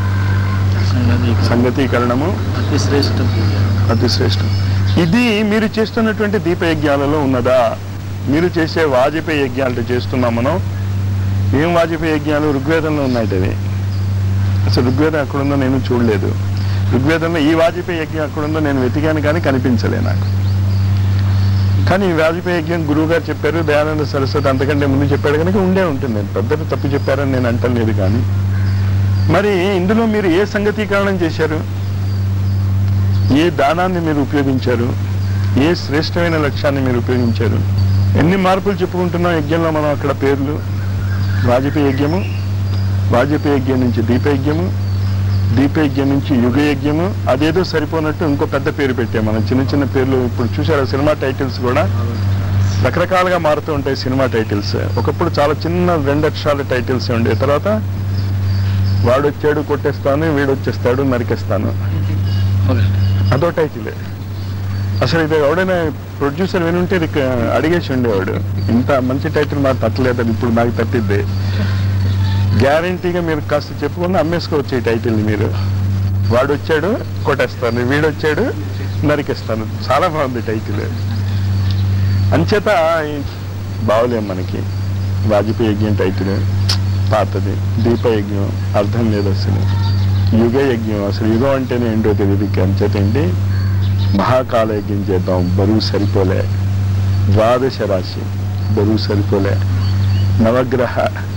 సంగతీకరణము అతి శ్రేష్ఠ పూజ అతి శ్రేష్టం ఇది మీరు చేస్తున్నటువంటి దీపయజ్ఞాలలో ఉన్నదా మీరు చేసే వాజపేయ యజ్ఞాలు చేస్తున్నాం మనం ఏం వాజపేయ యజ్ఞాలు ఋగ్వేదంలో ఉన్నాయి అవి అసలు ఋగ్వేదం ఎక్కడుందో నేను చూడలేదు ఋగ్వేదంలో ఈ వాజపేయ యజ్ఞం ఎక్కడుందో నేను వెతికాను కానీ కనిపించలే నాకు కానీ ఈ వాజపేయ యజ్ఞం గురువు గారు చెప్పారు దయానంద సరస్వతి అంతకంటే ముందు చెప్పాడు కనుక ఉండే ఉంటుంది నేను పెద్దలు తప్పు చెప్పారని నేను అంటలేదు కానీ మరి ఇందులో మీరు ఏ సంగతీకరణం చేశారు ఏ దానాన్ని మీరు ఉపయోగించారు ఏ శ్రేష్టమైన లక్ష్యాన్ని మీరు ఉపయోగించారు ఎన్ని మార్పులు చెప్పుకుంటున్నాం యజ్ఞంలో మనం అక్కడ పేర్లు వాజపేయ యజ్ఞము వాజపేయ యజ్ఞం నుంచి దీపయజ్ఞము దీపయజ్ఞం నుంచి యుగ యజ్ఞము అదేదో సరిపోనట్టు ఇంకో పెద్ద పేరు పెట్టాం మనం చిన్న చిన్న పేర్లు ఇప్పుడు చూసారా సినిమా టైటిల్స్ కూడా రకరకాలుగా మారుతూ ఉంటాయి సినిమా టైటిల్స్ ఒకప్పుడు చాలా చిన్న రెండు అక్షరాల టైటిల్స్ ఉండే తర్వాత వాడు వచ్చాడు కొట్టేస్తాను వీడు వచ్చేస్తాడు నరికేస్తాను అదో టైటిల్ అసలు ఇది ఎవడైనా ప్రొడ్యూసర్ వినుంటే ఇది క- అడిగేసి ఉండేవాడు ఇంత మంచి టైటిల్ మాకు తట్టలేదని ఇప్పుడు నాకు తట్టిద్ది గ్యారంటీగా మీరు కాస్త చెప్పుకుని అమ్మేసుకోవచ్చు ఈ టైటిల్ని మీరు వాడు వచ్చాడు కొట్టేస్తాను వీడు వచ్చాడు నరికేస్తాను చాలా బాగుంది టైటిల్ అంచేత ఈ- బాగోలేం మనకి వాజపేయి యజ్ఞం టైటిల్ పాతది దీప యజ్ఞం అర్థం లేదు అసలు యుగ యజ్ఞం అసలు యుగం అంటేనే ఏంటో తెలియదు ఇక అంచేత ఏంటి మహాకాల యజ్ఞం చేద్దాం బరువు సరిపోలే ద్వాదశ రాశి బరువు సరిపోలే నవగ్రహ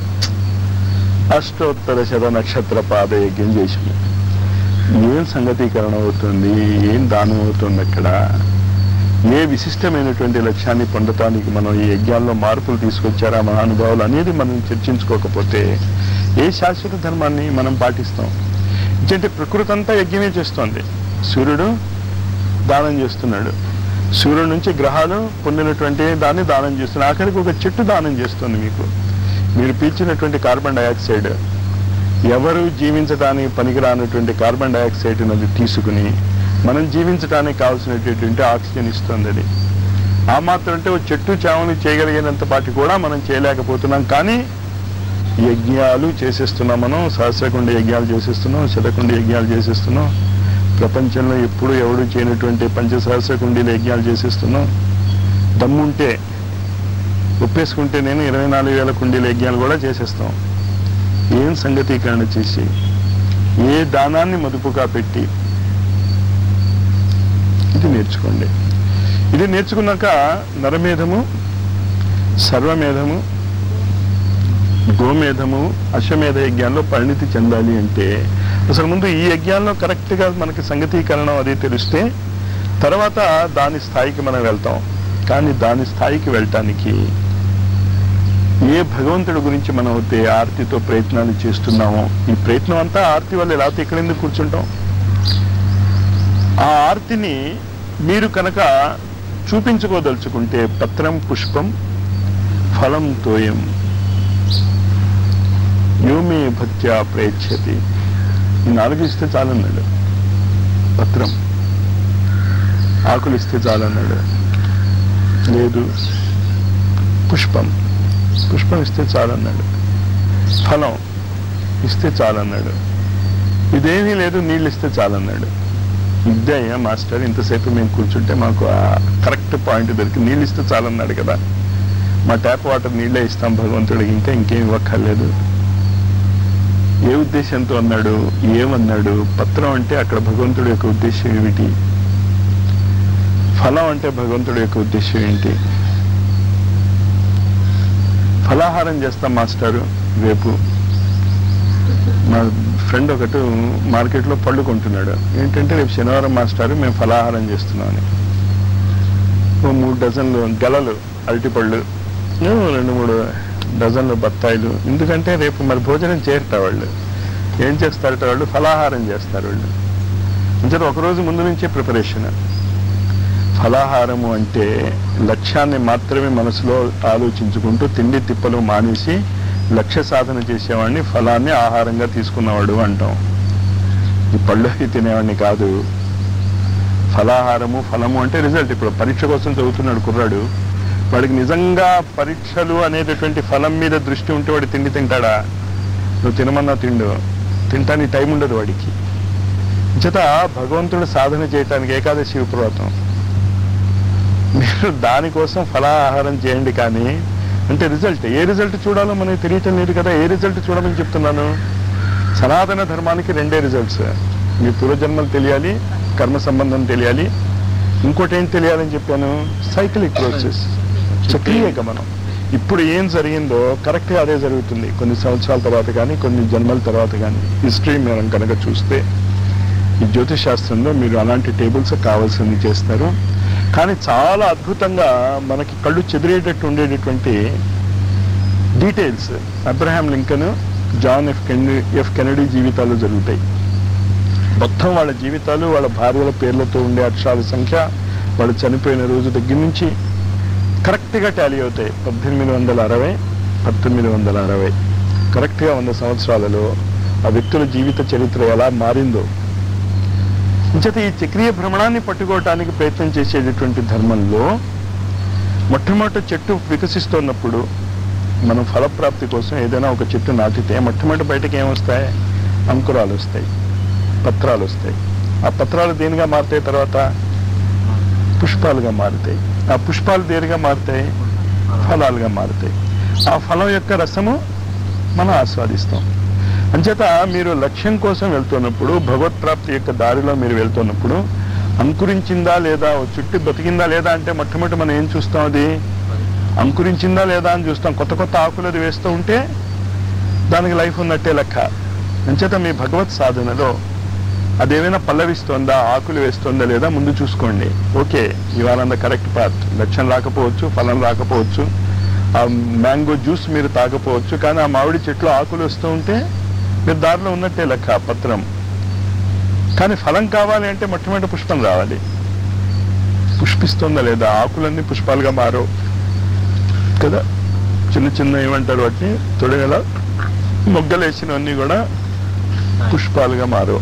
అష్టోత్తర శత నక్షత్ర పాద యజ్ఞం చేసింది ఏం సంగతీకరణ అవుతుంది ఏం దానం అవుతుంది అక్కడ ఏ విశిష్టమైనటువంటి లక్ష్యాన్ని పొందటానికి మనం ఈ యజ్ఞాల్లో మార్పులు తీసుకొచ్చారా మహానుభావులు అనేది మనం చర్చించుకోకపోతే ఏ శాశ్వత ధర్మాన్ని మనం పాటిస్తాం అంటే ప్రకృతి అంతా యజ్ఞమే చేస్తోంది సూర్యుడు దానం చేస్తున్నాడు సూర్యుడు నుంచి గ్రహాలు పొందినటువంటి దాన్ని దానం చేస్తున్నాడు ఆఖరికి ఒక చెట్టు దానం చేస్తుంది మీకు మీరు పీల్చినటువంటి కార్బన్ డయాక్సైడ్ ఎవరు జీవించడానికి పనికిరానటువంటి కార్బన్ డయాక్సైడ్ అది తీసుకుని మనం జీవించడానికి కావాల్సినటువంటి ఆక్సిజన్ ఇస్తుంది అది ఆ మాత్రం అంటే ఓ చెట్టు చేమలు చేయగలిగినంత పాటి కూడా మనం చేయలేకపోతున్నాం కానీ యజ్ఞాలు చేసేస్తున్నాం మనం సహస్రకుండ యజ్ఞాలు చేసేస్తున్నాం శతకుండ యజ్ఞాలు చేసేస్తున్నాం ప్రపంచంలో ఎప్పుడు ఎవడు చేయనటువంటి పంచసహస్ర కుండీల యజ్ఞాలు చేసేస్తున్నాం దమ్ముంటే ఒప్పేసుకుంటే నేను ఇరవై నాలుగు వేల కుండీల యజ్ఞాలు కూడా చేసేస్తాం ఏం సంగతీకరణ చేసి ఏ దానాన్ని మదుపుగా పెట్టి ఇది నేర్చుకోండి ఇది నేర్చుకున్నాక నరమేధము సర్వమేధము గోమేధము అశ్వమేధ యజ్ఞాల్లో పరిణితి చెందాలి అంటే అసలు ముందు ఈ యజ్ఞాల్లో కరెక్ట్గా మనకి సంగతీకరణం అది తెలిస్తే తర్వాత దాని స్థాయికి మనం వెళ్తాం కానీ దాని స్థాయికి వెళ్ళటానికి ఏ భగవంతుడి గురించి మనం అయితే ఆర్తితో ప్రయత్నాలు చేస్తున్నామో ఈ ప్రయత్నం అంతా ఆర్తి వల్ల లేకపోతే ఇక్కడ ఎందుకు కూర్చుంటాం ఆ ఆర్తిని మీరు కనుక చూపించుకోదలుచుకుంటే పత్రం పుష్పం ఫలం తోయం యోమే భక్త్యా ప్రేక్షతి ఈ నాలుగు ఇస్తే చాలన్నాడు పత్రం ఆకులు ఇస్తే చాలన్నాడు లేదు పుష్పం పుష్పం ఇస్తే చాలన్నాడు ఫలం ఇస్తే చాలన్నాడు ఇదేమీ లేదు నీళ్ళు ఇస్తే చాలన్నాడు ఇద్దే అయ్యా మాస్టర్ ఇంతసేపు మేము కూర్చుంటే మాకు ఆ కరెక్ట్ పాయింట్ దొరికి నీళ్ళు ఇస్తే చాలన్నాడు కదా మా ట్యాప్ వాటర్ నీళ్ళే ఇస్తాం భగవంతుడికి ఇంకా ఇంకేం ఇవ్వక్కర్లేదు ఏ ఉద్దేశంతో అన్నాడు ఏమన్నాడు పత్రం అంటే అక్కడ భగవంతుడి యొక్క ఉద్దేశం ఏమిటి ఫలం అంటే భగవంతుడి యొక్క ఉద్దేశం ఏంటి ఫలాహారం చేస్తాం మాస్టారు రేపు మా ఫ్రెండ్ ఒకటి మార్కెట్లో పళ్ళు కొంటున్నాడు ఏంటంటే రేపు శనివారం మాస్టారు మేము ఫలాహారం చేస్తున్నామని ఓ మూడు డజన్లు గెలలు అరటిపళ్ళు ఏమో రెండు మూడు డజన్లు బత్తాయిలు ఎందుకంటే రేపు మరి భోజనం చేయట వాళ్ళు ఏం చేస్తారట వాళ్ళు ఫలాహారం చేస్తారు వాళ్ళు అంటే ఒకరోజు ముందు నుంచే ప్రిపరేషన్ ఫలాహారము అంటే లక్ష్యాన్ని మాత్రమే మనసులో ఆలోచించుకుంటూ తిండి తిప్పలు మానేసి లక్ష్య సాధన చేసేవాడిని ఫలాన్ని ఆహారంగా తీసుకున్నవాడు అంటాం ఈ పళ్ళు అవి తినేవాడిని కాదు ఫలాహారము ఫలము అంటే రిజల్ట్ ఇప్పుడు పరీక్ష కోసం చదువుతున్నాడు కుర్రాడు వాడికి నిజంగా పరీక్షలు అనేటటువంటి ఫలం మీద దృష్టి ఉంటే వాడు తిండి తింటాడా నువ్వు తినమన్నా తిండు తింటానికి టైం ఉండదు వాడికి చేత భగవంతుడు సాధన చేయటానికి ఏకాదశి ఉపవాసం మీరు దానికోసం ఫలాహారం చేయండి కానీ అంటే రిజల్ట్ ఏ రిజల్ట్ చూడాలో మనకి తెలియటం లేదు కదా ఏ రిజల్ట్ చూడమని చెప్తున్నాను సనాతన ధర్మానికి రెండే రిజల్ట్స్ మీ పూర్వజన్మలు తెలియాలి కర్మ సంబంధం తెలియాలి ఇంకోటి ఏం తెలియాలని చెప్పాను సైకిలిక్ ప్రోసెస్ చక్రీయ గమనం ఇప్పుడు ఏం జరిగిందో కరెక్ట్గా అదే జరుగుతుంది కొన్ని సంవత్సరాల తర్వాత కానీ కొన్ని జన్మల తర్వాత కానీ హిస్టరీ మనం కనుక చూస్తే ఈ జ్యోతిష్ శాస్త్రంలో మీరు అలాంటి టేబుల్స్ కావాల్సింది చేస్తారు కానీ చాలా అద్భుతంగా మనకి కళ్ళు చెదిరేటట్టు ఉండేటటువంటి details Abraham Lincoln John F Kennedy F Kennedy జీవితాలు జరుగుతాయి మొత్తం వాళ్ళ జీవితాలు వాళ్ళ భార్యల పేర్లతో ఉండే అక్షరాల సంఖ్య వాళ్ళు చనిపోయిన రోజు దగ్గర నుంచి కరెక్ట్గా టాలీ అవుతాయి పద్దెనిమిది వందల అరవై పంతొమ్మిది వందల అరవై కరెక్ట్గా వంద సంవత్సరాలలో ఆ వ్యక్తుల జీవిత చరిత్ర ఎలా మారిందో ఇంచేత ఈ చక్రీయ భ్రమణాన్ని పట్టుకోవటానికి ప్రయత్నం చేసేటటువంటి ధర్మంలో మొట్టమొదటి చెట్టు వికసిస్తున్నప్పుడు మనం ఫలప్రాప్తి కోసం ఏదైనా ఒక చెట్టు నాటితే మొట్టమొదటి బయటకు ఏమొస్తాయి అంకురాలు వస్తాయి పత్రాలు వస్తాయి ఆ పత్రాలు దేనిగా మారుతాయి తర్వాత పుష్పాలుగా మారుతాయి ఆ పుష్పాలు దేనిగా మారుతాయి ఫలాలుగా మారుతాయి ఆ ఫలం యొక్క రసము మనం ఆస్వాదిస్తాం అంచేత మీరు లక్ష్యం కోసం వెళ్తున్నప్పుడు భగవత్ ప్రాప్తి యొక్క దారిలో మీరు వెళ్తున్నప్పుడు అంకురించిందా లేదా ఓ చుట్టి బతికిందా లేదా అంటే మొట్టమొదటి మనం ఏం చూస్తాం అది అంకురించిందా లేదా అని చూస్తాం కొత్త కొత్త ఆకులు అది వేస్తూ ఉంటే దానికి లైఫ్ ఉన్నట్టే లెక్క అంచేత మీ భగవత్ సాధనలో అదేమైనా పల్లవిస్తోందా ఆకులు వేస్తోందా లేదా ముందు చూసుకోండి ఓకే ఇవాళ ద కరెక్ట్ పార్ట్ లక్ష్యం రాకపోవచ్చు ఫలం రాకపోవచ్చు ఆ మ్యాంగో జ్యూస్ మీరు తాగపోవచ్చు కానీ ఆ మామిడి చెట్లు ఆకులు వస్తూ ఉంటే మీరు దారిలో ఉన్నట్టే లెక్క ఆ పత్రం కానీ ఫలం కావాలి అంటే మొట్టమొదటి పుష్పం రావాలి పుష్పిస్తుందా లేదా ఆకులన్నీ పుష్పాలుగా మారో కదా చిన్న చిన్న ఏమంటారు వాటిని తొడగల మొగ్గలేసినవన్నీ కూడా పుష్పాలుగా మారో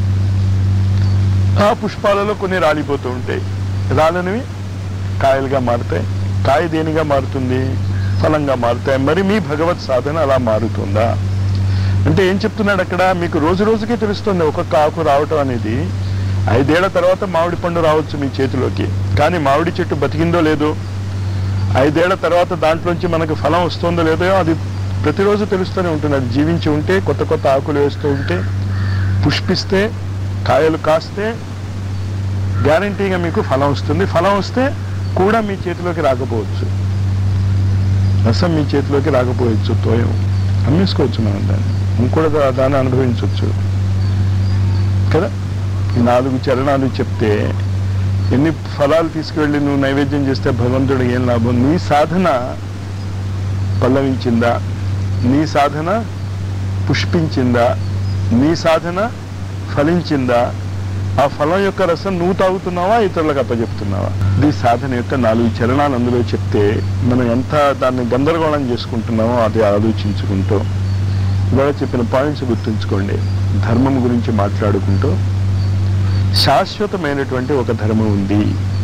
ఆ పుష్పాలలో కొన్ని రాలిపోతూ ఉంటాయి రాలనివి కాయలుగా మారుతాయి కాయ దేనిగా మారుతుంది ఫలంగా మారుతాయి మరి మీ భగవత్ సాధన అలా మారుతుందా అంటే ఏం చెప్తున్నాడు అక్కడ మీకు రోజు రోజుకే తెలుస్తుంది ఒక్కొక్క ఆకు రావటం అనేది ఐదేళ్ల తర్వాత మామిడి పండు రావచ్చు మీ చేతిలోకి కానీ మామిడి చెట్టు బతికిందో లేదో ఐదేళ్ల తర్వాత దాంట్లోంచి మనకు ఫలం వస్తుందో లేదో అది ప్రతిరోజు తెలుస్తూనే ఉంటుంది అది జీవించి ఉంటే కొత్త కొత్త ఆకులు వేస్తూ ఉంటే పుష్పిస్తే కాయలు కాస్తే గ్యారంటీగా మీకు ఫలం వస్తుంది ఫలం వస్తే కూడా మీ చేతిలోకి రాకపోవచ్చు రసం మీ చేతిలోకి రాకపోవచ్చు తోయం అమ్మేసుకోవచ్చు మనం దాన్ని ఇంకోటి దా- దాన్ని అనుభవించవచ్చు కదా ఈ నాలుగు చరణాలు చెప్తే ఎన్ని ఫలాలు తీసుకువెళ్ళి నువ్వు నైవేద్యం చేస్తే భగవంతుడు ఏం లాభం నీ సాధన పల్లవించిందా నీ సాధన పుష్పించిందా నీ సాధన ఫలించిందా ఆ ఫలం యొక్క రసం నువ్వు తాగుతున్నావా ఇతరులకు అప్పచెప్తున్నావా ఇది సాధన యొక్క నాలుగు చరణాలు అందులో చెప్తే మనం ఎంత దాన్ని గందరగోళం చేసుకుంటున్నామో అది ఆలోచించుకుంటూ ఇవాళ చెప్పిన పాయింట్స్ గుర్తుంచుకోండి ధర్మం గురించి మాట్లాడుకుంటూ శాశ్వతమైనటువంటి ఒక ధర్మం ఉంది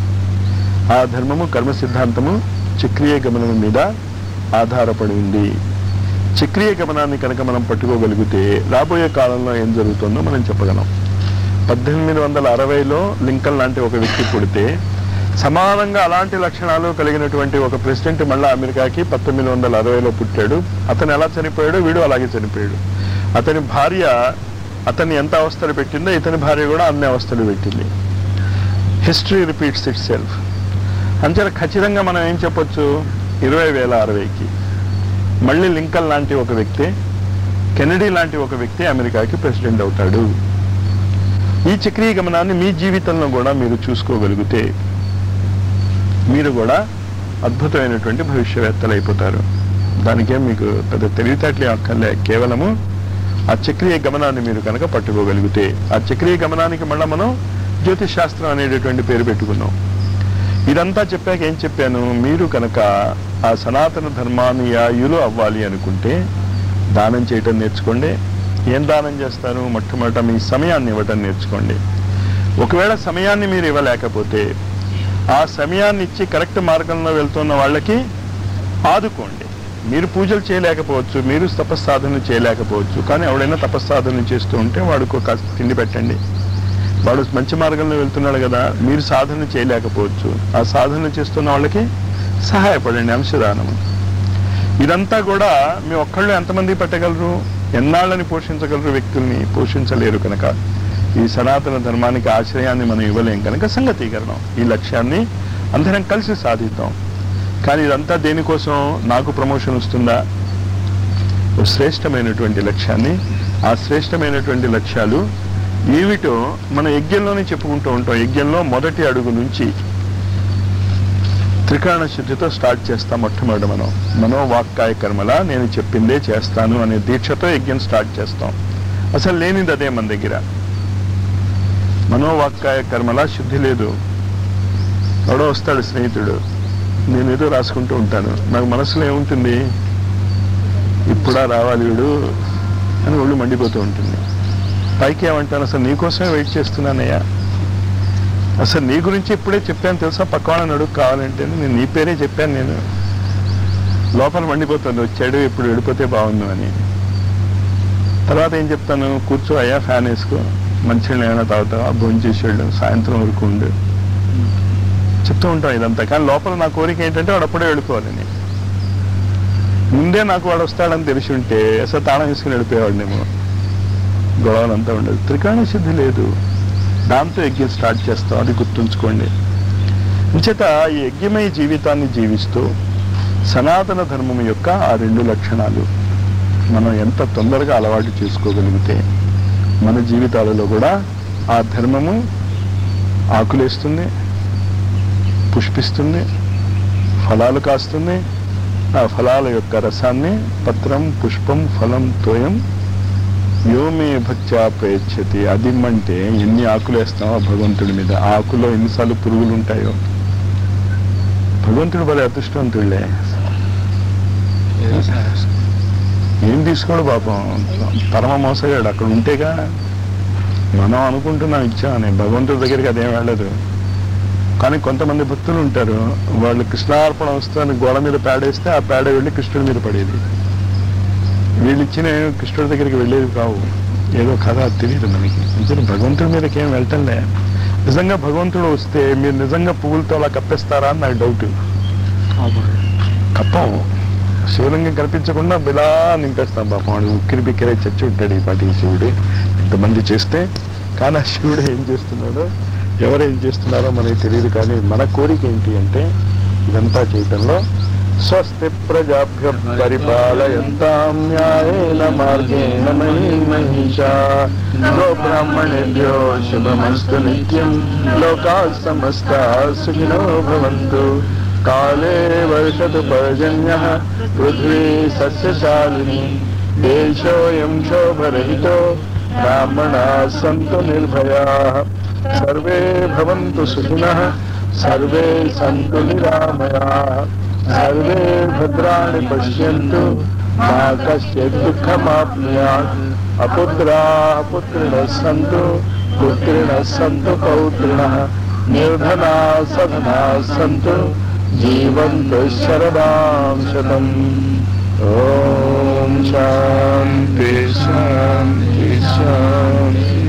ఆ ధర్మము కర్మ సిద్ధాంతము చక్రీయ గమనం మీద ఆధారపడి ఉంది చక్రీయ గమనాన్ని కనుక మనం పట్టుకోగలిగితే రాబోయే కాలంలో ఏం జరుగుతుందో మనం చెప్పగలం పద్దెనిమిది వందల అరవైలో లింకన్ లాంటి ఒక వ్యక్తి పుడితే సమానంగా అలాంటి లక్షణాలు కలిగినటువంటి ఒక ప్రెసిడెంట్ మళ్ళా అమెరికాకి పంతొమ్మిది వందల అరవైలో పుట్టాడు అతను ఎలా చనిపోయాడో వీడు అలాగే చనిపోయాడు అతని భార్య అతన్ని ఎంత అవస్థలు పెట్టిందో ఇతని భార్య కూడా అన్ని అవస్థలు పెట్టింది హిస్టరీ రిపీట్స్ ఇట్ సెల్ఫ్ అంచేత ఖచ్చితంగా మనం ఏం చెప్పొచ్చు ఇరవై వేల అరవైకి మళ్ళీ లింకన్ లాంటి ఒక వ్యక్తి కెనడీ లాంటి ఒక వ్యక్తి అమెరికాకి ప్రెసిడెంట్ అవుతాడు ఈ చక్రీయ గమనాన్ని మీ జీవితంలో కూడా మీరు చూసుకోగలిగితే మీరు కూడా అద్భుతమైనటువంటి భవిష్యవేత్తలు అయిపోతారు దానికేం మీకు పెద్ద తెలివితేటలే అక్కర్లే కేవలము ఆ చక్రీయ గమనాన్ని మీరు కనుక పట్టుకోగలిగితే ఆ చక్రీయ గమనానికి మళ్ళీ మనం జ్యోతిష్ శాస్త్రం అనేటటువంటి పేరు పెట్టుకున్నాం ఇదంతా చెప్పాక ఏం చెప్పాను మీరు కనుక ఆ సనాతన ధర్మానుయాయులు అవ్వాలి అనుకుంటే దానం చేయటం నేర్చుకోండి ఏం దానం చేస్తారు మొట్టమొదట మీ సమయాన్ని ఇవ్వటం నేర్చుకోండి ఒకవేళ సమయాన్ని మీరు ఇవ్వలేకపోతే ఆ సమయాన్ని ఇచ్చి కరెక్ట్ మార్గంలో వెళ్తున్న వాళ్ళకి ఆదుకోండి మీరు పూజలు చేయలేకపోవచ్చు మీరు తపస్సాధన చేయలేకపోవచ్చు కానీ ఎవడైనా తపస్సాధన చేస్తూ ఉంటే వాడికి ఒక తిండి పెట్టండి వాడు మంచి మార్గంలో వెళ్తున్నాడు కదా మీరు సాధన చేయలేకపోవచ్చు ఆ సాధన చేస్తున్న వాళ్ళకి సహాయపడండి అంశదానం ఇదంతా కూడా మీ ఒక్కళ్ళు ఎంతమంది పెట్టగలరు ఎన్నాళ్ళని పోషించగలరు వ్యక్తుల్ని పోషించలేరు కనుక ఈ సనాతన ధర్మానికి ఆశ్రయాన్ని మనం ఇవ్వలేం కనుక సంగతీకరణం ఈ లక్ష్యాన్ని అందరం కలిసి సాధిద్దాం కానీ ఇదంతా దేనికోసం నాకు ప్రమోషన్ వస్తుందా ఓ శ్రేష్టమైనటువంటి లక్ష్యాన్ని ఆ శ్రేష్టమైనటువంటి లక్ష్యాలు ఏమిటో మన యజ్ఞంలోనే చెప్పుకుంటూ ఉంటాం యజ్ఞంలో మొదటి అడుగు నుంచి త్రికరణ శుద్ధితో స్టార్ట్ చేస్తాం మొట్టమొదటి మనం మనోవాక్కాయ కర్మల నేను చెప్పిందే చేస్తాను అనే దీక్షతో యజ్ఞం స్టార్ట్ చేస్తాం అసలు లేనిది అదే మన దగ్గర మనోవాక్కాయ కర్మల శుద్ధి లేదు ఎవడో వస్తాడు స్నేహితుడు నేను ఏదో రాసుకుంటూ ఉంటాను నాకు మనసులో ఏముంటుంది ఇప్పుడా రావాలి వీడు అని ఒళ్ళు మండిపోతూ ఉంటుంది పైకి ఏమంటాను అసలు నీకోసమే వెయిట్ చేస్తున్నానయ్యా అసలు నీ గురించి ఇప్పుడే చెప్పాను తెలుసా పక్కవాళ్ళని అడుగు కావాలంటే నేను నీ పేరే చెప్పాను నేను లోపల మండిపోతుంది వచ్చాడు ఇప్పుడు వెళ్ళిపోతే బాగుండు అని తర్వాత ఏం చెప్తాను కూర్చో అయ్యా ఫ్యాన్ వేసుకో మంచిగా ఏమైనా తాగుతావా భోజనం చేసేళ్ళు సాయంత్రం వరకు ఉండు చెప్తూ ఉంటాం ఇదంతా కానీ లోపల నా కోరిక ఏంటంటే వాడు అప్పుడే వెళ్ళిపోవాలని ముందే నాకు వాడు వస్తాడని తెలిసి ఉంటే అసలు తాళం వేసుకుని వెళ్ళిపోయేవాడినేమో గొడవలంతా ఉండదు త్రికాణ శుద్ధి లేదు దాంతో యజ్ఞం స్టార్ట్ చేస్తాం అది గుర్తుంచుకోండి అంచేత ఈ యజ్ఞమయ జీవితాన్ని జీవిస్తూ సనాతన ధర్మం యొక్క ఆ రెండు లక్షణాలు మనం ఎంత తొందరగా అలవాటు చేసుకోగలిగితే మన జీవితాలలో కూడా ఆ ధర్మము ఆకులేస్తుంది పుష్పిస్తుంది ఫలాలు కాస్తుంది ఆ ఫలాల యొక్క రసాన్ని పత్రం పుష్పం ఫలం తోయం యోమే భక్త్యా ప్రయచ్చతి అదిమ్మంటే ఎన్ని ఆకులు వేస్తామో భగవంతుడి మీద ఆ ఆకులో ఎన్నిసార్లు పురుగులు ఉంటాయో భగవంతుడు భలే అదృష్టవంతుడులే ఏం తీసుకోడు పాపం పరమ మోసగాడు అక్కడ ఉంటేగా మనం అనుకుంటున్నాం ఇచ్చామని భగవంతుడి దగ్గరికి అదేం వెళ్ళదు కానీ కొంతమంది భక్తులు ఉంటారు వాళ్ళు కృష్ణార్పణ వస్తాను గోడ మీద పేడేస్తే ఆ పేడ వెళ్ళి కృష్ణుడి మీద పడేది వీళ్ళు ఇచ్చిన కృష్ణుడి దగ్గరికి వెళ్ళేది కావు ఏదో కథ అది తెలియదు మనకి నిజంగా భగవంతుడి మీదకి ఏం వెళ్ళటంలే నిజంగా భగవంతుడు వస్తే మీరు నిజంగా పువ్వులతో అలా కప్పేస్తారా అని నాకు డౌట్ కప్పం శివలింగం కనిపించకుండా ఇలా నింపేస్తాం పాపం వాడు ఉక్కిరి బిక్కిరే చచ్చి ఉంటాడు ఈ పాటి ఈ శివుడు ఇంతమంది చేస్తే కానీ ఆ శివుడు ఏం చేస్తున్నాడో ఎవరు ఏం చేస్తున్నారో మనకి తెలియదు కానీ మన కోరిక ఏంటి అంటే ఇదంతా చేయటంలో స్వస్తి ప్రజాభ్య పరిపాలయంతాం న్యాయేన మార్గేణ మహీ మహిషా గో బ్రాహ్మణేభ్యో శుభమస్తు నిత్యం లోకా సమస్తా సుఖినో భవంతు కాలే వర్షతు పర్జన్య పృథ్వీ సస్యశాలిని దేశోయం శోభరహితో బ్రాహ్మణా సంతు నిర్భయా సర్వే భవంతు సుఖినః సర్వే సంతు నిరామయా సర్వే భద్రాణి పశ్యంతు మా కశ్చిత్ దుఃఖమాప్నుయాత్ అపుత్రా పుత్రిణः సంతు పుత్రిణः సంతు పౌత్రిణः నిర్ధనా సధనా సంతు జీవంతు శరదాం శతం ఓం శాంతి శాంతి శాంతి